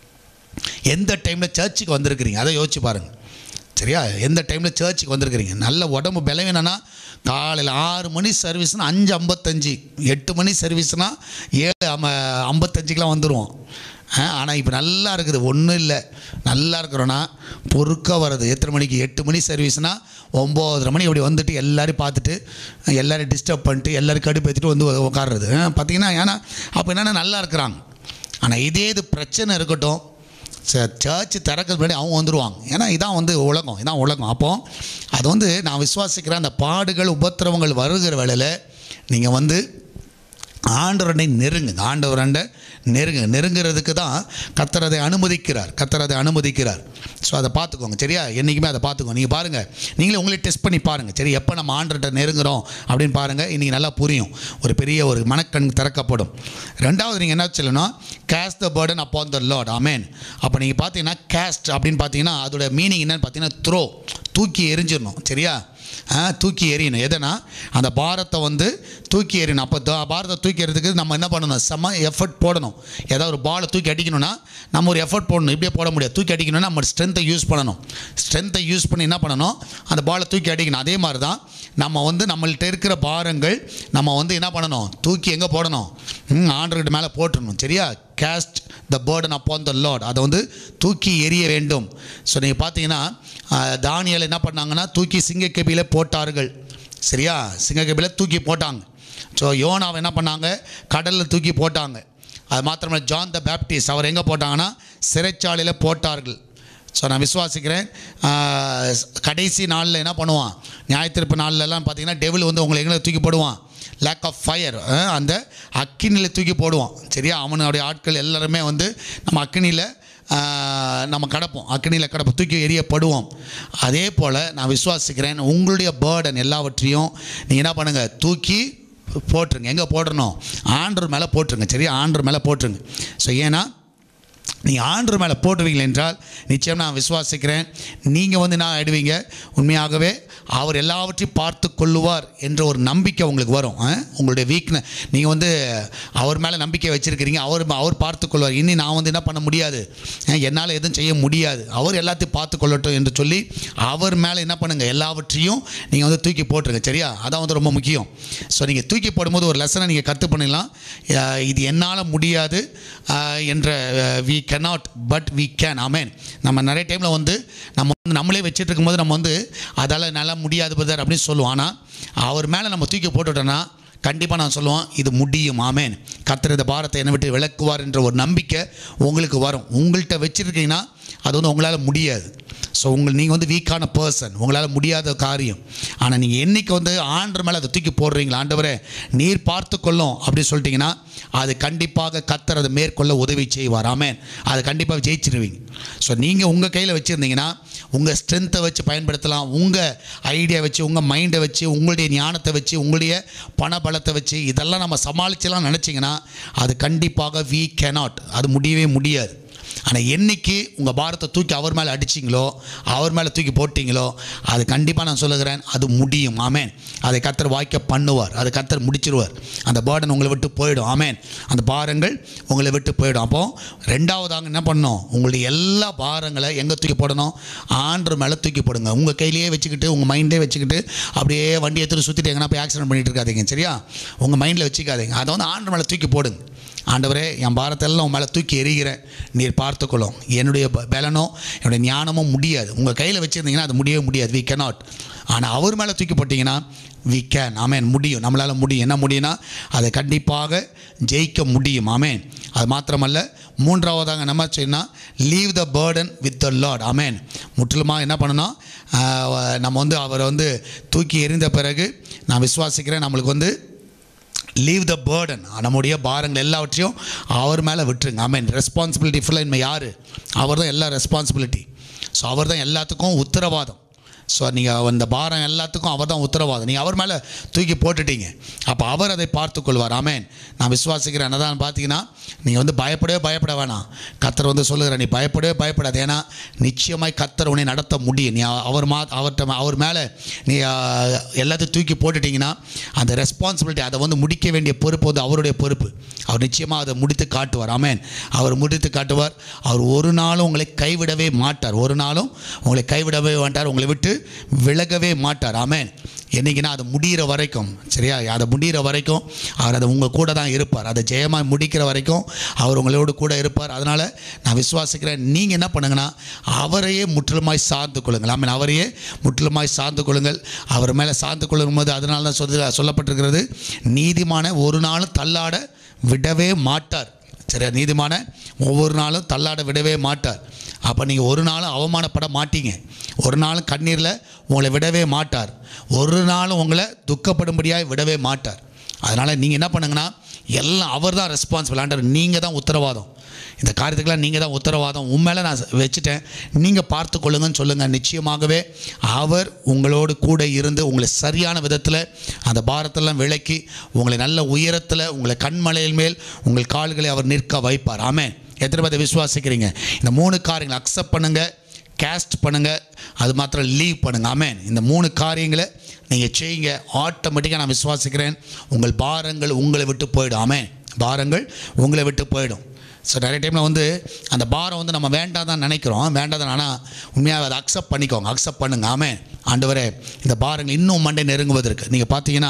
எந்த டைமில் சர்ச்சுக்கு வந்திருக்கிறீங்க அதை யோசிச்சு பாருங்கள் சரியா எந்த டைமில் சர்ச்சுக்கு வந்திருக்கிறீங்க நல்ல உடம்பு பலவீனம்னா காலையில் ஆறு மணி சர்வீஸ்னால் அஞ்சு ஐம்பத்தஞ்சு எட்டு மணி சர்வீஸ்னால் ஏழு அம ஐம்பத்தஞ்சுக்கெலாம் வந்துடுவோம் ஆனால் இப்போ நல்லா இருக்குது ஒன்றும் இல்லை நல்லா இருக்கிறோன்னா பொறுக்க வர்றது எத்தனை மணிக்கு எட்டு மணி சர்வீஸ்னால் ஒம்போதரை மணி அப்படி வந்துட்டு எல்லாரையும் பார்த்துட்டு எல்லாரையும் டிஸ்டர்ப் பண்ணிட்டு எல்லாரும் கடுப்பேற்றிட்டு வந்து உட்காடுறது பார்த்தீங்கன்னா ஏன்னா அப்போ என்னென்னா நல்லா இருக்கிறாங்க ஆனால் இதே இது பிரச்சனை இருக்கட்டும் சர்ச் திறக்கிறது முன்னாடி அவங்க வந்துடுவாங்க ஏன்னா இதான் வந்து உலகம் இதான் உலகம் அப்போ அது வந்து நான் விசுவாசிக்கிறேன் அந்த பாடுகள் உபத்திரவங்கள் வருகிற வேளையில் நீங்கள் வந்து ஆண்டவரனை நெருங்குங்க ஆண்டவரண்ட நெருங்குங்க நெருங்குறதுக்கு தான் கத்தர் அதை அனுமதிக்கிறார் கத்தர் அதை அனுமதிக்கிறார் ஸோ அதை பார்த்துக்கோங்க சரியா என்றைக்குமே அதை பார்த்துக்கோங்க நீங்கள் பாருங்கள் நீங்களே உங்களே டெஸ்ட் பண்ணி பாருங்கள் சரி எப்போ நம்ம ஆண்டர்கிட்ட நெருங்குறோம் அப்படின்னு பாருங்கள் இன்றைக்கி நல்லா புரியும் ஒரு பெரிய ஒரு மனக்கண் திறக்கப்படும் ரெண்டாவது நீங்கள் என்ன சொல்லணும் cast the burden upon the Lord ஆமேன் அப்போ நீங்கள் பார்த்தீங்கன்னா கேஸ்ட் அப்படின்னு பார்த்தீங்கன்னா அதோட மீனிங் என்னன்னு பார்த்தீங்கன்னா த்ரோ தூக்கி எரிஞ்சிடணும் சரியா ஆ, தூக்கி எறியணும் எதனா அந்த பாரத்தை வந்து தூக்கி எறியணும் அப்போ த- பாரத்தை தூக்கி எறிறதுக்கு நம்ம என்ன பண்ணணும் செம்ம எஃபர்ட் போடணும் ஏதாவது ஒரு பாலை தூக்கி அடிக்கணும்னா நம்ம ஒரு எஃபர்ட் போடணும் இப்படியே போட முடியாது தூக்கி அடிக்கணும்னா நம்ம ஸ்ட்ரென்த்தை யூஸ் பண்ணணும் ஸ்ட்ரென்த்தை யூஸ் பண்ணி என்ன பண்ணணும் அந்த பாலை தூக்கி அடிக்கணும் அதே மாதிரி தான் நம்ம வந்து நம்மள்ட்ட இருக்கிற பாரங்கள் நம்ம வந்து என்ன பண்ணணும் தூக்கி எங்கே போடணும் ம், ஆண்டவர்கிட்ட மேலே போட்டுடணும் சரியா cast the burden upon the Lord அதை வந்து தூக்கி எறிய வேண்டும் ஸோ நீங்கள் பார்த்தீங்கன்னா தானியல் என்ன பண்ணாங்கன்னா தூக்கி சிங்கக்கபில போட்டார்கள் சரியா சிங்கக்கபில தூக்கி போட்டாங்க ஸோ யோனாவை என்ன பண்ணாங்க கடலில் தூக்கி போட்டாங்க அது மாத்திரமல்ல ஜான் த பேப்டிஸ்ட் அவர் எங்கே போட்டாங்கன்னா சிறைச்சாலையில் போட்டார்கள் ஸோ நான் விசுவாசிக்கிறேன் ஆஹ், கடைசி நாளில் என்ன பண்ணுவான் ஞாயிற்றுப்பு நாள்லலாம் பார்த்தீங்கன்னா டெவில் வந்து உங்களை எங்கே தூக்கி போடுவான் லேக் ஆஃப் ஃபயர் அந்த அக்கினியில் தூக்கி போடுவான் சரியா அவனுடைய ஆட்கள் எல்லாருமே வந்து நம்ம அக்கினியில் நம்ம கடப்போம் அக்கினியில் கடப்போம் தூக்கி எரியப்படுவோம் அதே போல் நான் விசுவாசிக்கிறேன் உங்களுடைய பேர்டன் எல்லாவற்றையும் நீங்கள் என்ன பண்ணுங்கள் தூக்கி போட்டுருங்க எங்கே போட்டுறணும் ஆண்டர் மேலே போட்டுருங்க சரியா ஆண்டர் மேலே போட்டுருங்க ஸோ ஏன்னா நீங்கள் ஆண்டர் மேலே போட்டுவீங்கள் என்றால் நிச்சயம் நான் விசுவாசிக்கிறேன் நீங்கள் வந்து என்ன ஆயிடுவீங்க உண்மையாகவே அவர் எல்லாவற்றையும் பார்த்து கொள்ளுவார் என்ற ஒரு நம்பிக்கை உங்களுக்கு வரும் ஆ? உங்களுடைய வீக்ன நீங்கள் வந்து அவர் மேலே நம்பிக்கை வச்சுருக்கிறீங்க அவர் அவர் பார்த்து கொள்வார் இனி நான் வந்து என்ன பண்ண முடியாது ஆ, என்னால் எதுவும் செய்ய முடியாது அவர் எல்லாத்தையும் பார்த்து கொள்ளட்டும் என்று சொல்லி அவர் மேலே என்ன பண்ணுங்கள் எல்லாவற்றையும் நீங்கள் வந்து தூக்கி போட்டுருங்க சரியா அதான் வந்து ரொம்ப முக்கியம் ஸோ நீங்கள் தூக்கி போடும்போது ஒரு லெசனை நீங்கள் கற்று பண்ணிடலாம் அஹ் இது என்னால் முடியாது அஹ் என்ற we cannot but we can ஆமேன் நம்ம நிறைய டைமில் வந்து நம்ம வந்து நம்மளே வச்சுட்டு இருக்கும்போது நம்ம வந்து அதால் நல்லா முடியாது பிரதர் அப்படின்னு சொல்லுவோம் ஆனால் அவர் மேலே நம்ம தூக்கி போட்டுட்டோன்னா கண்டிப்பாக நான் சொல்லுவோம் இது முடியும் ஆமேன் கர்த்தர் இந்த பாரத்தை என்னை விட்டு விளக்குவார் என்ற ஒரு நம்பிக்கை உங்களுக்கு வரும் உங்கள்கிட்ட வச்சுருக்கீங்கன்னா அது வந்து உங்களால் முடியாது ஸோ உங்கள் நீங்கள் வந்து வீக்கான பர்சன் உங்களால் முடியாத காரியம் ஆனால் நீங்கள் என்னைக்கு வந்து ஆண்டர் மேலே அதை தூக்கி போடுறீங்களா ஆண்டவரே நீர் பார்த்து கொள்ளும் அப்படி சொல்லிட்டீங்கன்னா அது கண்டிப்பாக கத்தர் அதை மேற்கொள்ள உதவி செய்வார் ஆமேன் அதை கண்டிப்பாக ஜெயிச்சிருவீங்க ஸோ நீங்கள் உங்கள் கையில் வச்சுருந்தீங்கன்னா உங்கள் ஸ்ட்ரென்த்தை வச்சு பயன்படுத்தலாம் உங்கள் ஐடியா வச்சு உங்கள் மைண்டை வச்சு உங்களுடைய ஞானத்தை வச்சு உங்களுடைய பண பலத்தை வச்சு இதெல்லாம் நம்ம சமாளிச்சலாம் நினச்சிங்கன்னா அது கண்டிப்பாக வி cannot அது முடியவே முடியாது ஆனால் என்னைக்கு உங்கள் பாரத்தை தூக்கி அவர் மேலே அடிச்சிங்களோ அவர் மேலே தூக்கி போட்டிங்களோ அது கண்டிப்பாக நான் சொல்லுகிறேன் அது முடியும் ஆமேன் அதை கத்தர் வாய்க்க பண்ணுவார் அதை கத்தர் முடிச்சிருவார் அந்த பேர்டன் உங்களை விட்டு போயிடும் ஆமேன் அந்த பாரங்கள் உங்களை விட்டு போயிடும் அப்போ ரெண்டாவதாக என்ன பண்ணணும் உங்களுடைய எல்லா பாரங்களை எங்கே தூக்கி போடணும் ஆண்டர் மேலே தூக்கி போடுங்க உங்கள் கையிலேயே வச்சுக்கிட்டு உங்கள் மைண்டே வச்சுக்கிட்டு அப்படியே வண்டி எடுத்துட்டு சுற்றிட்டு எங்கன்னா போய் ஆக்சிடென்ட் பண்ணிட்டு இருக்காதீங்க சரியா உங்கள் மைண்டில் வச்சுக்காதீங்க அதை வந்து ஆண்டர் மேலே தூக்கி போடுங்க ஆண்டவரே என் பாரத்தெல்லாம் உன் மேலே தூக்கி எறிகிறேன் நீர் பார்த்துக்கொள்ளும் என்னுடைய ப- பலனோ என்னுடைய ஞானமோ முடியாது உங்கள் கையில் வச்சுருந்தீங்கன்னா அது முடியவே முடியாது வி cannot ஆனால் அவர் மேலே தூக்கி போட்டிங்கன்னா வி கேன் ஆமேன் முடியும் நம்மளால் முடியும் என்ன முடியும்னா அதை கண்டிப்பாக ஜெயிக்க முடியும் ஆமேன் அது மாத்திரமல்ல மூன்றாவதாக நம்ம சொன்னால் leave the burden with the Lord ஆமேன் முற்றிலுமாக என்ன பண்ணணும் ஆஹ் நம்ம வந்து அவரை வந்து தூக்கி எறிந்த பிறகு நான் விசுவாசிக்கிறேன் நம்மளுக்கு வந்து லீவ் த பேர்டன் நம்முடைய பாரங்கள் எல்லாவற்றையும் அவர் மேலே விட்டுருங்க ஐ மீன் ரெஸ்பான்சிபிலிட்டி ஃபுல்லாக இனிமேல் யார் அவர் தான் எல்லா ரெஸ்பான்சிபிலிட்டி ஸோ அவர் தான் எல்லாத்துக்கும் உத்தரவாதம் ஸோ நீங்கள் அந்த பாரம் எல்லாத்துக்கும் அவர் தான் உத்தரவாதம் நீங்கள் அவர் மேலே தூக்கி போட்டுட்டீங்க அப்போ அவர் அதை பார்த்து கொள்வார் ஆமேன் நான் விசுவாசிக்கிறேன் என்னதான் பார்த்தீங்கன்னா நீங்கள் வந்து பயப்படவே பயப்பட வேணாம் கத்தர் வந்து சொல்லுகிற நீ பயப்படவே பயப்படாது ஏன்னா நிச்சயமாய் கத்தர் உன்னை நடத்த முடியும் நீ அவர் மா அவர்கிட்ட அவர் மேலே நீ ஆ, எல்லாத்தையும் தூக்கி போட்டுட்டீங்கன்னா அந்த ரெஸ்பான்சிபிலிட்டி அதை வந்து முடிக்க வேண்டிய பொறுப்பு வந்து அவருடைய பொறுப்பு அவர் நிச்சயமாக அதை முடித்து காட்டுவார் ஆமேன் அவர் முடித்து காட்டுவார் அவர் ஒரு நாளும் உங்களை கைவிடவே மாட்டார் ஒரு நாளும் உங்களை கைவிடவே மாட்டார் உங்களை விட்டு விலகவே மாட்டார் ஆமேன் என்னைக்குன்னா அது முடிகிற வரைக்கும் சரியா அதை முடிகிற வரைக்கும் அவர் அதை உங்கள் கூட தான் இருப்பார் அதை ஜெயமாக முடிக்கிற வரைக்கும் அவர் உங்களோடு கூட இருப்பார் அதனால் நான் விசுவாசிக்கிறேன் நீங்கள் என்ன பண்ணுங்கன்னா அவரையே முற்றிலுமாய் சார்ந்து கொள்ளுங்கள் ஆமீன் அவரையே முற்றிலுமாய் சார்ந்து கொள்ளுங்கள் அவர் மேலே சார்ந்து கொள்ளும் போது அதனால தான் சொல்ல சொல்லப்பட்டிருக்கிறது நீதிமான ஒரு நாளும் தள்ளாட விடவே மாட்டார் சரியா நீதிமான ஒவ்வொரு நாளும் தள்ளாட விடவே மாட்டார் அப்போ நீங்கள் ஒரு நாளும் அவமானப்பட மாட்டீங்க ஒரு நாளும் கண்ணீரில் உங்களை விடவே மாட்டார் ஒரு நாளும் உங்களை துக்கப்படும்படியாக விடவே மாட்டார் அதனால் நீங்கள் என்ன பண்ணுங்கன்னா எல்லாம் அவர் தான் ரெஸ்பான்சிபிள் ஆண்டவர் நீங்கள் தான் உத்தரவாதம் இந்த காரியத்துக்கெல்லாம் நீங்கள் தான் உத்தரவாதம் உன் மேலே நான் வச்சுட்டேன் நீங்கள் பார்த்து கொள்ளுங்கன்னு சொல்லுங்கள் நிச்சயமாகவே அவர் உங்களோடு கூட இருந்து உங்களை சரியான விதத்தில் அந்த பாரத்தெல்லாம் விலக்கி உங்களை நல்ல உயரத்தில் உங்களை கண்மலையில் மேல் உங்கள் கால்களை அவர் நிற்க வைப்பார் ஆமென் எத்தனை பேர் விசுவாசிக்கிறீங்க இந்த மூணு காரியங்களை அக்செப்ட் பண்ணுங்கள் கேஸ்ட் பண்ணுங்கள் அது மாத்திரம் லீவ் பண்ணுங்கள் ஆமென் இந்த மூணு காரியங்களை நீங்கள் செய்யுங்க ஆட்டோமேட்டிக்காக நான் விசுவாசிக்கிறேன் உங்கள் பாரங்கள் உங்களை விட்டு போயிடும் ஆமென் பாரங்கள் உங்களை விட்டு போயிடும் ஸோ நிறைய டைமில் வந்து அந்த பாரம் வந்து நம்ம வேண்டாம் தான் நினைக்கிறோம் வேண்டாம் தான் ஆனால் உண்மையாக அதை அக்செப்ட் பண்ணிக்கோங்க அக்செப்ட் பண்ணுங்க ஆமென் ஆண்டவரே இந்த பாரங்கள் இன்னும் மண்டை நெருங்குவதற்கு நீங்கள் பார்த்தீங்கன்னா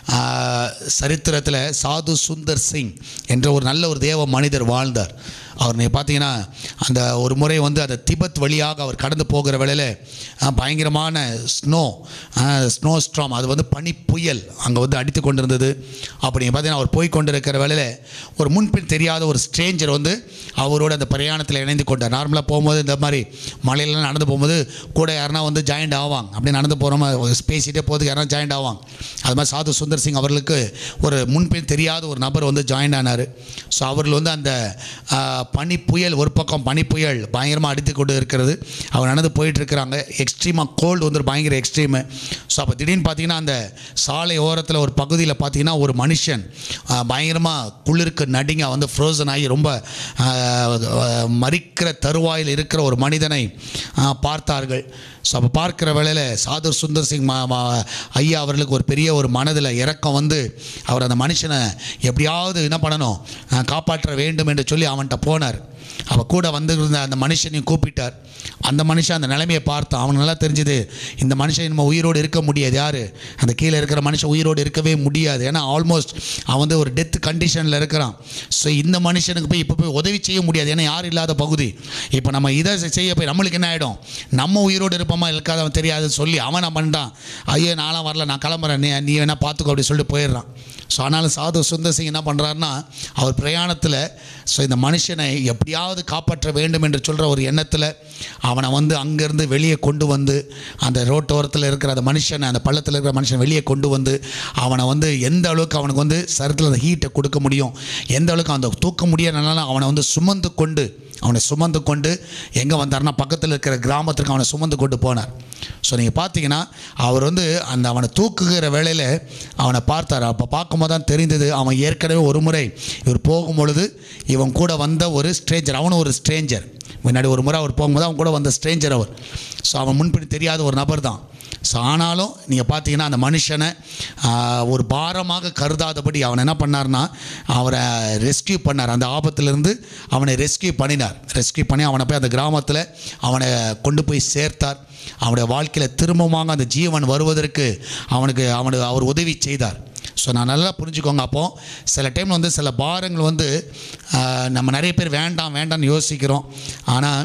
சரித்திரத்தில் சாது சுந்தர் சிங் என்ற ஒரு நல்ல ஒரு தேவ மனிதர் வாழ்ந்தார் அவர் நீங்கள் பார்த்தீங்கன்னா அந்த ஒரு முறை வந்து அந்த திபெத் வழியாக அவர் கடந்து போகிற வேளையில் ஆஹ், பயங்கரமான ஸ்னோ ஸ்னோ ஸ்ட்ராம் அது வந்து பனி புயல் அங்கே வந்து அடித்து கொண்டிருந்தது அப்படி பார்த்தீங்கன்னா அவர் போய் கொண்டிருக்கிற வேளையில் ஒரு முன்பின் தெரியாத ஒரு ஸ்ட்ரேஞ்சர் வந்து அவரோட அந்த பிரயாணத்தில் இணைந்து கொண்டார் நார்மலாக போகும்போது இந்த மாதிரி மலையிலலாம் நடந்து போகும்போது கூட யாருனா வந்து ஜாயிண்ட் ஆவாங்க அப்படி நடந்து போகிறோமா பேசிகிட்டே போகிறதுக்கு யாருனா ஜாயிண்ட் ஆவாங்க அது மாதிரி சாது சுந்தர் சிங் அவர்களுக்கு ஒரு முன்பின் தெரியாத ஒரு நபர் வந்து ஜாயின் ஆனார் ஸோ அவர்கள் வந்து அந்த ஆஹ், பனி புயல் ஒரு பக்கம் பனி புயல் பயங்கரமாக அடித்து கொண்டு இருக்கிறது அவர் நடந்து போயிட்டு இருக்கிறாங்க எக்ஸ்ட்ரீமாக கோல்டு வந்து ஒரு பயங்கர எக்ஸ்ட்ரீமு ஸோ அப்போ திடீர்னு பார்த்தீங்கன்னா அந்த சாலை ஓரத்தில் ஒரு பகுதியில் பார்த்தீங்கன்னா ஒரு மனுஷன் பயங்கரமாக குளிருக்கு நடுங்க வந்து ஃப்ரோசன் ஆகி ரொம்ப ஆஹ், ஆஹ், மரிக்கிற தருவாயில் இருக்கிற ஒரு மனிதனை ஆஹ், பார்த்தார்கள் ஸோ அப்போ பார்க்கிற வேளையில் சாதுர் சுந்தர் சிங் மா மா- ஐயா அவர்களுக்கு ஒரு பெரிய ஒரு மனதில் இறக்கம் வந்து அவர் அந்த மனுஷனை எப்படியாவது என்ன பண்ணணும் ஆஹ், காப்பாற்ற வேண்டும் என்று சொல்லி அவன்கிட்ட போனார் அவள் கூட வந்திருந்த அந்த மனுஷனையும் கூப்பிட்டார் அந்த மனுஷன் அந்த நிலைமையை பார்த்தான் அவனுக்கு நல்லா தெரிஞ்சது இந்த மனுஷன் நம்ம உயிரோடு இருக்க முடியாது யார் அந்த கீழே இருக்கிற மனுஷன் உயிரோடு இருக்கவே முடியாது ஏன்னா ஆல்மோஸ்ட் அவன் வந்து ஒரு டெத் கண்டிஷனில் இருக்கிறான் ஸோ இந்த மனுஷனுக்கு போய் இப்போ போய் உதவி செய்ய முடியாது ஏன்னா யாரும் இல்லாத பகுதி இப்போ நம்ம இதை செய்ய போய் நம்மளுக்கு என்ன ஆகிடும் நம்ம உயிரோடு இருப்போமா இருக்காதவன் தெரியாதுன்னு சொல்லி அவன் என்ன பண்ணிட்டான் ஐயோ நான்லாம் வரல நான் கிளம்புறேன் நீ நீ வேணா பார்த்துக்கோ அப்படி சொல்லிட்டு போயிடுறான் ஸோ ஆனாலும் சாது சுந்தர் சிங் என்ன பண்ணுறாருன்னா அவர் பிரயாணத்தில் ஸோ இந்த மனுஷனை எப்படியாவது காப்பாற்ற வேண்டும் என்று சொல்கிற ஒரு எண்ணத்தில் அவனை வந்து அங்கேருந்து வெளியே கொண்டு வந்து அந்த ரோட்டோரத்தில் இருக்கிற அந்த மனுஷனை அந்த பள்ளத்தில் இருக்கிற மனுஷனை வெளியே கொண்டு வந்து அவனை வந்து எந்த அளவுக்கு அவனுக்கு வந்து சரத்தில் அந்த ஹீட்டை கொடுக்க முடியும் எந்த அளவுக்கு அந்த தூக்க முடியாதனால அவனை வந்து சுமந்து கொண்டு அவனை சுமந்து கொண்டு எங்கே வந்தார்னா பக்கத்தில் இருக்கிற கிராமத்திற்கு அவனை சுமந்து கொண்டு போனார் ஸோ நீங்கள் பார்த்தீங்கன்னா அவர் வந்து அந்த அவனை தூக்குகிற வேளையில் அவனை பார்த்தார் அப்போ பார்க்கும்போது தான் தெரிந்தது அவன் ஏற்கனவே ஒரு முறை இவர் போகும்பொழுது இவன் கூட வந்த ஒரு ஸ்ட்ரேஞ்சர் அவனும் ஒரு ஸ்ட்ரேஞ்சர் முன்னாடி ஒரு முறை அவர் போகும்போது அவன் கூட வந்த ஸ்ட்ரேஞ்சர் அவர் ஸோ அவன் முன்பிடி தெரியாத ஒரு நபர் தான் ஸோ ஆனாலும் நீங்கள் பார்த்தீங்கன்னா அந்த மனுஷனை ஆஹ், ஒரு பாரமாக கருதாதபடி அவன் என்ன பண்ணார்னா அவரை ரெஸ்கியூ பண்ணார் அந்த ஆபத்திலிருந்து அவனை ரெஸ்கியூ பண்ணினார் ரெஸ்கியூ பண்ணி அவனை போய் அந்த கிராமத்தில் அவனை கொண்டு போய் சேர்த்தார் அவனுடைய வாழ்க்கையில் திரும்பமாக அந்த ஜீவன் வருவதற்கு அவனுக்கு அவனுக்கு அவர் உதவி செய்தார் ஸோ நான் நல்லா புரிஞ்சுக்கோங்க அப்போ சில டைம் வந்து சில பாரங்கள் வந்து ஆஹ், நம்ம நிறைய பேர் வேண்டாம் வேண்டாம்னு யோசிக்கிறோம் ஆனால்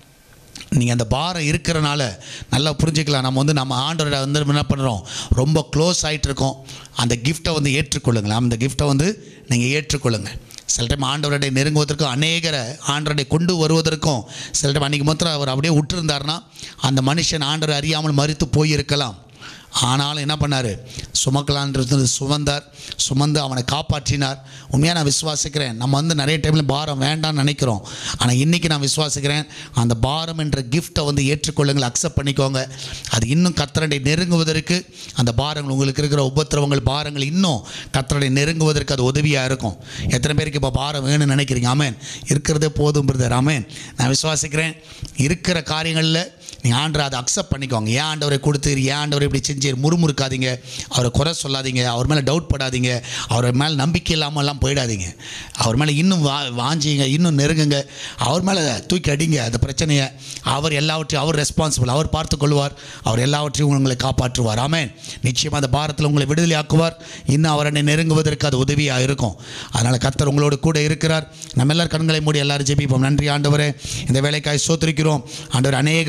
நீங்கள் அந்த பாரம் இருக்கிறனால நல்லா புரிஞ்சுக்கலாம் நம்ம வந்து நம்ம ஆண்டவரை வந்து என்ன பண்ணுறோம் ரொம்ப க்ளோஸ் ஆகிட்டு இருக்கோம் அந்த கிஃப்ட்டை வந்து ஏற்றுக்கொள்ளுங்களேன் அந்த கிஃப்ட்டை வந்து நீங்கள் ஏற்றுக்கொள்ளுங்கள் சில டைம் ஆண்டவருடைய நெருங்குவதற்கும் அநேகரை ஆண்டவரை கொண்டு வருவதற்கும் சில டைம் அன்றைக்கி மாத்திரம் அவர் அப்படியே விட்டுருந்தாருன்னா அந்த மனுஷன் ஆண்டவரை அறியாமல் மறித்து போயிருக்கலாம் ஆனாலும் என்ன பண்ணார் சுமக்கலான்றது சுமந்தார் சுமந்து அவனை காப்பாற்றினார் உண்மையாக நான் விசுவாசிக்கிறேன் நம்ம வந்து நிறைய டைமில் பாரம் வேண்டாம்னு நினைக்கிறோம் ஆனால் இன்றைக்கி நான் விசுவாசிக்கிறேன் அந்த பாரம் என்ற கிஃப்ட்டை வந்து ஏற்றுக்கொள்ளுங்கள் அக்செப்ட் பண்ணிக்கோங்க அது இன்னும் கத்தரண்டை நெருங்குவதற்கு அந்த பாரங்கள் உங்களுக்கு இருக்கிற உபத்திரவங்கள் பாரங்கள் இன்னும் கத்தரண்டை நெருங்குவதற்கு அது உதவியாக இருக்கும் எத்தனை பேருக்கு இப்போ பாரம் வேணும்னு நினைக்கிறீங்க ஆமேன் இருக்கிறதே போதும் பிரதர் ஆமேன் நான் விசுவாசிக்கிறேன் இருக்கிற காரியங்களில் நீங்கள் ஆண்டரை அதை அக்செப்ட் பண்ணிக்கோங்க ஏன் ஆண்டவரை கொடுத்து ஏன் ஆண்டவரை இப்படி செஞ்சு முறுமுறுக்காதீங்க அவரை குறை சொல்லாதீங்க அவர் மேலே டவுட் படாதீங்க அவர் மேலே நம்பிக்கை இல்லாமல்லாம் போயிடாதீங்க அவர் மேலே இன்னும் வா வாஞ்சிங்க இன்னும் நெருங்குங்க அவர் மேலே தூக்கி அடிங்க அந்த பிரச்சனையை அவர் எல்லாவற்றையும் அவர் ரெஸ்பான்சிபிள் அவர் பார்த்து கொள்வார் அவர் எல்லாவற்றையும் உங்களை காப்பாற்றுவார் ஆமென் நிச்சயமாக அந்த பாரத்தில் உங்களை விடுதலை ஆக்குவார் இன்னும் அவர் என்னை நெருங்குவதற்கு அது உதவியாக இருக்கும் அதனால் கர்த்தர் உங்களோடு கூட இருக்கிறார் நம்ம எல்லாரும் கண்களை மூடி எல்லாரும் ஜெபிப்போம் நன்றி ஆண்டவரே இந்த வேலைக்காய் சோத்திருக்கிறோம் ஆண்டவர் அநேக பாரங்கள்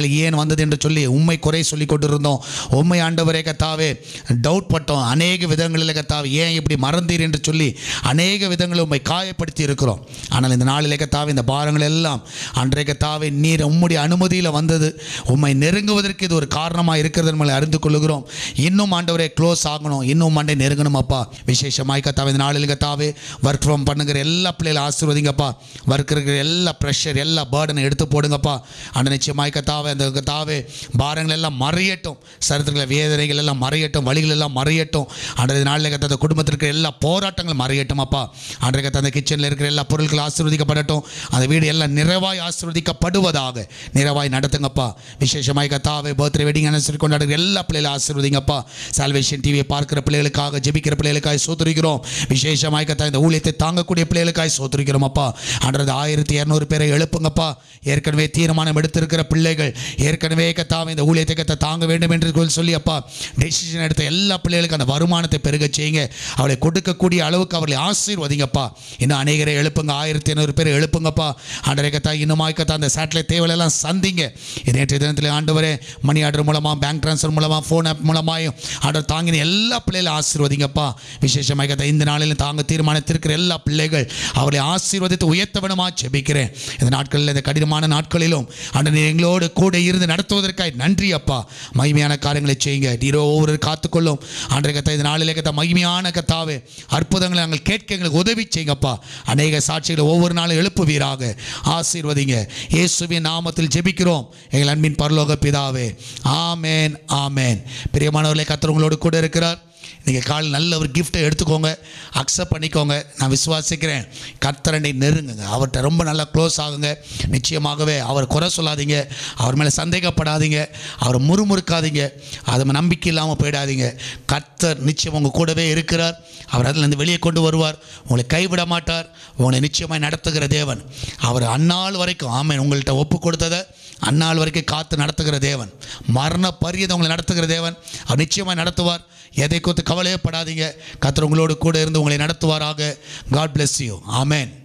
எங்களுக்கு ஏன் வந்தது என்று சொல்லி உண்மை குறை சொல்லி கொண்டிருந்தோம் உண்மை ஆண்டவரே கத்தாவே டவுட் பட்டோம் அநேக விதங்களில் கத்தாவே ஏன் இப்படி மறந்தீர் என்று சொல்லி அநேக விதங்களில் உண்மை காயப்படுத்தி இருக்கிறோம் ஆனால் இந்த நாளிலே கத்தாவே இந்த பாரங்கள் எல்லாம் அன்றைய கத்தாவே நீர் உம்முடைய அனுமதியில் வந்தது உம்மை நெருங்குவதற்கு இது ஒரு காரணமாக இருக்கிறது நம்மளை அறிந்து கொள்ளுகிறோம் இன்னும் ஆண்டவரே க்ளோஸ் ஆகணும் இன்னும் மண்டை நெருங்கணும் அப்பா விசேஷமாய் கத்தாவே இந்த நாளில் கத்தாவே ஒர்க் ஃப்ரம் பண்ணுங்கிற எல்லா பிள்ளைகளும் ஆசீர்வதிங்கப்பா ஒர்க் இருக்கிற எல்லா ப்ரெஷர் எல்லா பேர்டனை எடுத்து போடுங்கப்பா அந்த நிச்சயமாய் கத்தாவே அந்த கத்தாவே பாரங்கள் எல்லாம் மறையட்டும் சரித்திரங்கள வேதனைகள் எல்லாம் மறையட்டும் வழிகள் எல்லாம் மறையட்டும் அன்றைய நாளில் கத்த அந்த குடும்பத்திற்கு எல்லா போராட்டங்களும் மறையட்டும் அப்பா அன்றைய கத்த அந்த கிச்சனில் இருக்கிற எல்லா பொருட்களும் ஆசீர்வதிக்கப்படட்டும் அந்த வீடு எல்லாம் நிறைவாய் ஆசீர்வதிக்கப்படுவதாக நிறைவாய் நடத்துங்கப்பா விசேஷமாய் கத்தாவே பர்த்டே வெட்டிங் அனுசரி கொண்டாடுற எல்லா பிள்ளைகளும் ஆசீர்வதிங்கப்பா சால்வேஷன் டிவியை பார்க்கிற பிள்ளைகளுக்காக ஜெபிக்கிற பிள்ளைகளுக்காக சோத்துரிக்கிறோம் விசேஷமாய் கத்தா இந்த ஊழியத்தை தாங்கக்கூடிய பிள்ளைகளுக்காக சோத்துரிக்கிறோம் அப்பா அன்றது ஆயிரத்தி இரநூறு பேரை எழுப்புங்கப்பா ஏற்கனவே தீர்மானம் எடுத்திருக்கிற பிள்ளைகள் ஏற்கனவே கத்தாவை இந்த ஊழியத்தை கத்த தாங்க வேண்டும் என்று சொல்லி அப்பா டெசிஷன் எடுத்த எல்லா பிள்ளைகளுக்கும் அந்த வருமானத்தை பெருக செய்யுங்க அவளை கொடுக்கக்கூடிய அளவுக்கு அவர்களை ஆசீர்வதிங்கப்பா இன்னும் அநேகரை எழுப்புங்க ஆயிரத்தி ஐநூறு பேர் எழுப்புங்கப்பா ஆண்டரை கத்தா இன்னுமாய் கத்தா அந்த சேட்டலைட் தேவையெல்லாம் சந்திங்க இது நேற்றைய தினத்தில் ஆண்டவரே மணி ஆர்டர் மூலமாக பேங்க் ட்ரான்ஸ்ஃபர் மூலமாக ஃபோன் ஆப் மூலமாயும் ஆர்டர் தாங்கின எல்லா பிள்ளைகளும் ஆசீர்வதிங்கப்பா விசேஷமாக கத்தா இந்த நாளில் தாங்க தீர்மானித்திருக்கிற எல்லா பிள்ளைகள் அவளை ஆசீர்வதித்து உயர்த்த வேணுமா ஜெபிக்கிறேன் இந்த நாட்களில் இந்த கடினமான நாட்களிலும் ஆண்டு நீர் எங்களோடு கூட இருந்து நடத்துவதற்காக நன்றி அப்பா மகிமையான காரியங்களை செய்யுங்க நீரோ ஒவ்வொரு காத்துக்கொள்ளும் ஆண்டரை கத்தா இந்த நாளிலே கத்தா மகிமையான கத்தாவே அற்புதங்களை நாங்கள் கேட்க எங்களுக்கு உதவி செய்யுங்கப்பா அநேக சாட்சிகளை ஒவ்வொரு நாளும் எழுப்புவீராக ஆசீர்வதிங்க இயேசுவின் நாமத்தில் ஜெபிக்கிறோம் எங்கள் அன்பின் பரலோக பிதாவே ஆமேன் ஆமேன் பிரியமானவர்களே கத்தர் உங்களோடு கூட இருக்கிறார் நீங்கள் காலையில் நல்ல ஒரு கிஃப்ட்டை எடுத்துக்கோங்க அக்செப்ட் பண்ணிக்கோங்க நான் விசுவாசிக்கிறேன் கர்த்தரண்டை நெருங்குங்க அவர்கிட்ட ரொம்ப நல்லா க்ளோஸ் ஆகுங்க நிச்சயமாகவே அவர் குறை சொல்லாதீங்க அவர் மேலே சந்தேகப்படாதீங்க அவரை முறுமுறுக்காதீங்க அது நம்பிக்கை இல்லாமல் போயிடாதீங்க கர்த்தர் நிச்சயம் உங்கள் கூடவே இருக்கிறார் அவர் அதிலிருந்து வெளியே கொண்டு வருவார் உங்களை கைவிட மாட்டார் உங்களை நிச்சயமாய் நடத்துகிற தேவன் அவர் அந்நாள் வரைக்கும் ஆமென் உங்கள்கிட்ட ஒப்பு கொடுத்ததை அந்நாள் வரைக்கும் காத்து நடத்துகிற தேவன் மரண பரியதை உங்களை நடத்துகிற தேவன் அவர் நிச்சயமாய் நடத்துவார் எதை குறித்து கவலையப்படாதீங்க கர்த்தர் உங்களோடு கூட இருந்து உங்களை நடத்துவாராக காட் bless யூ ஆமென்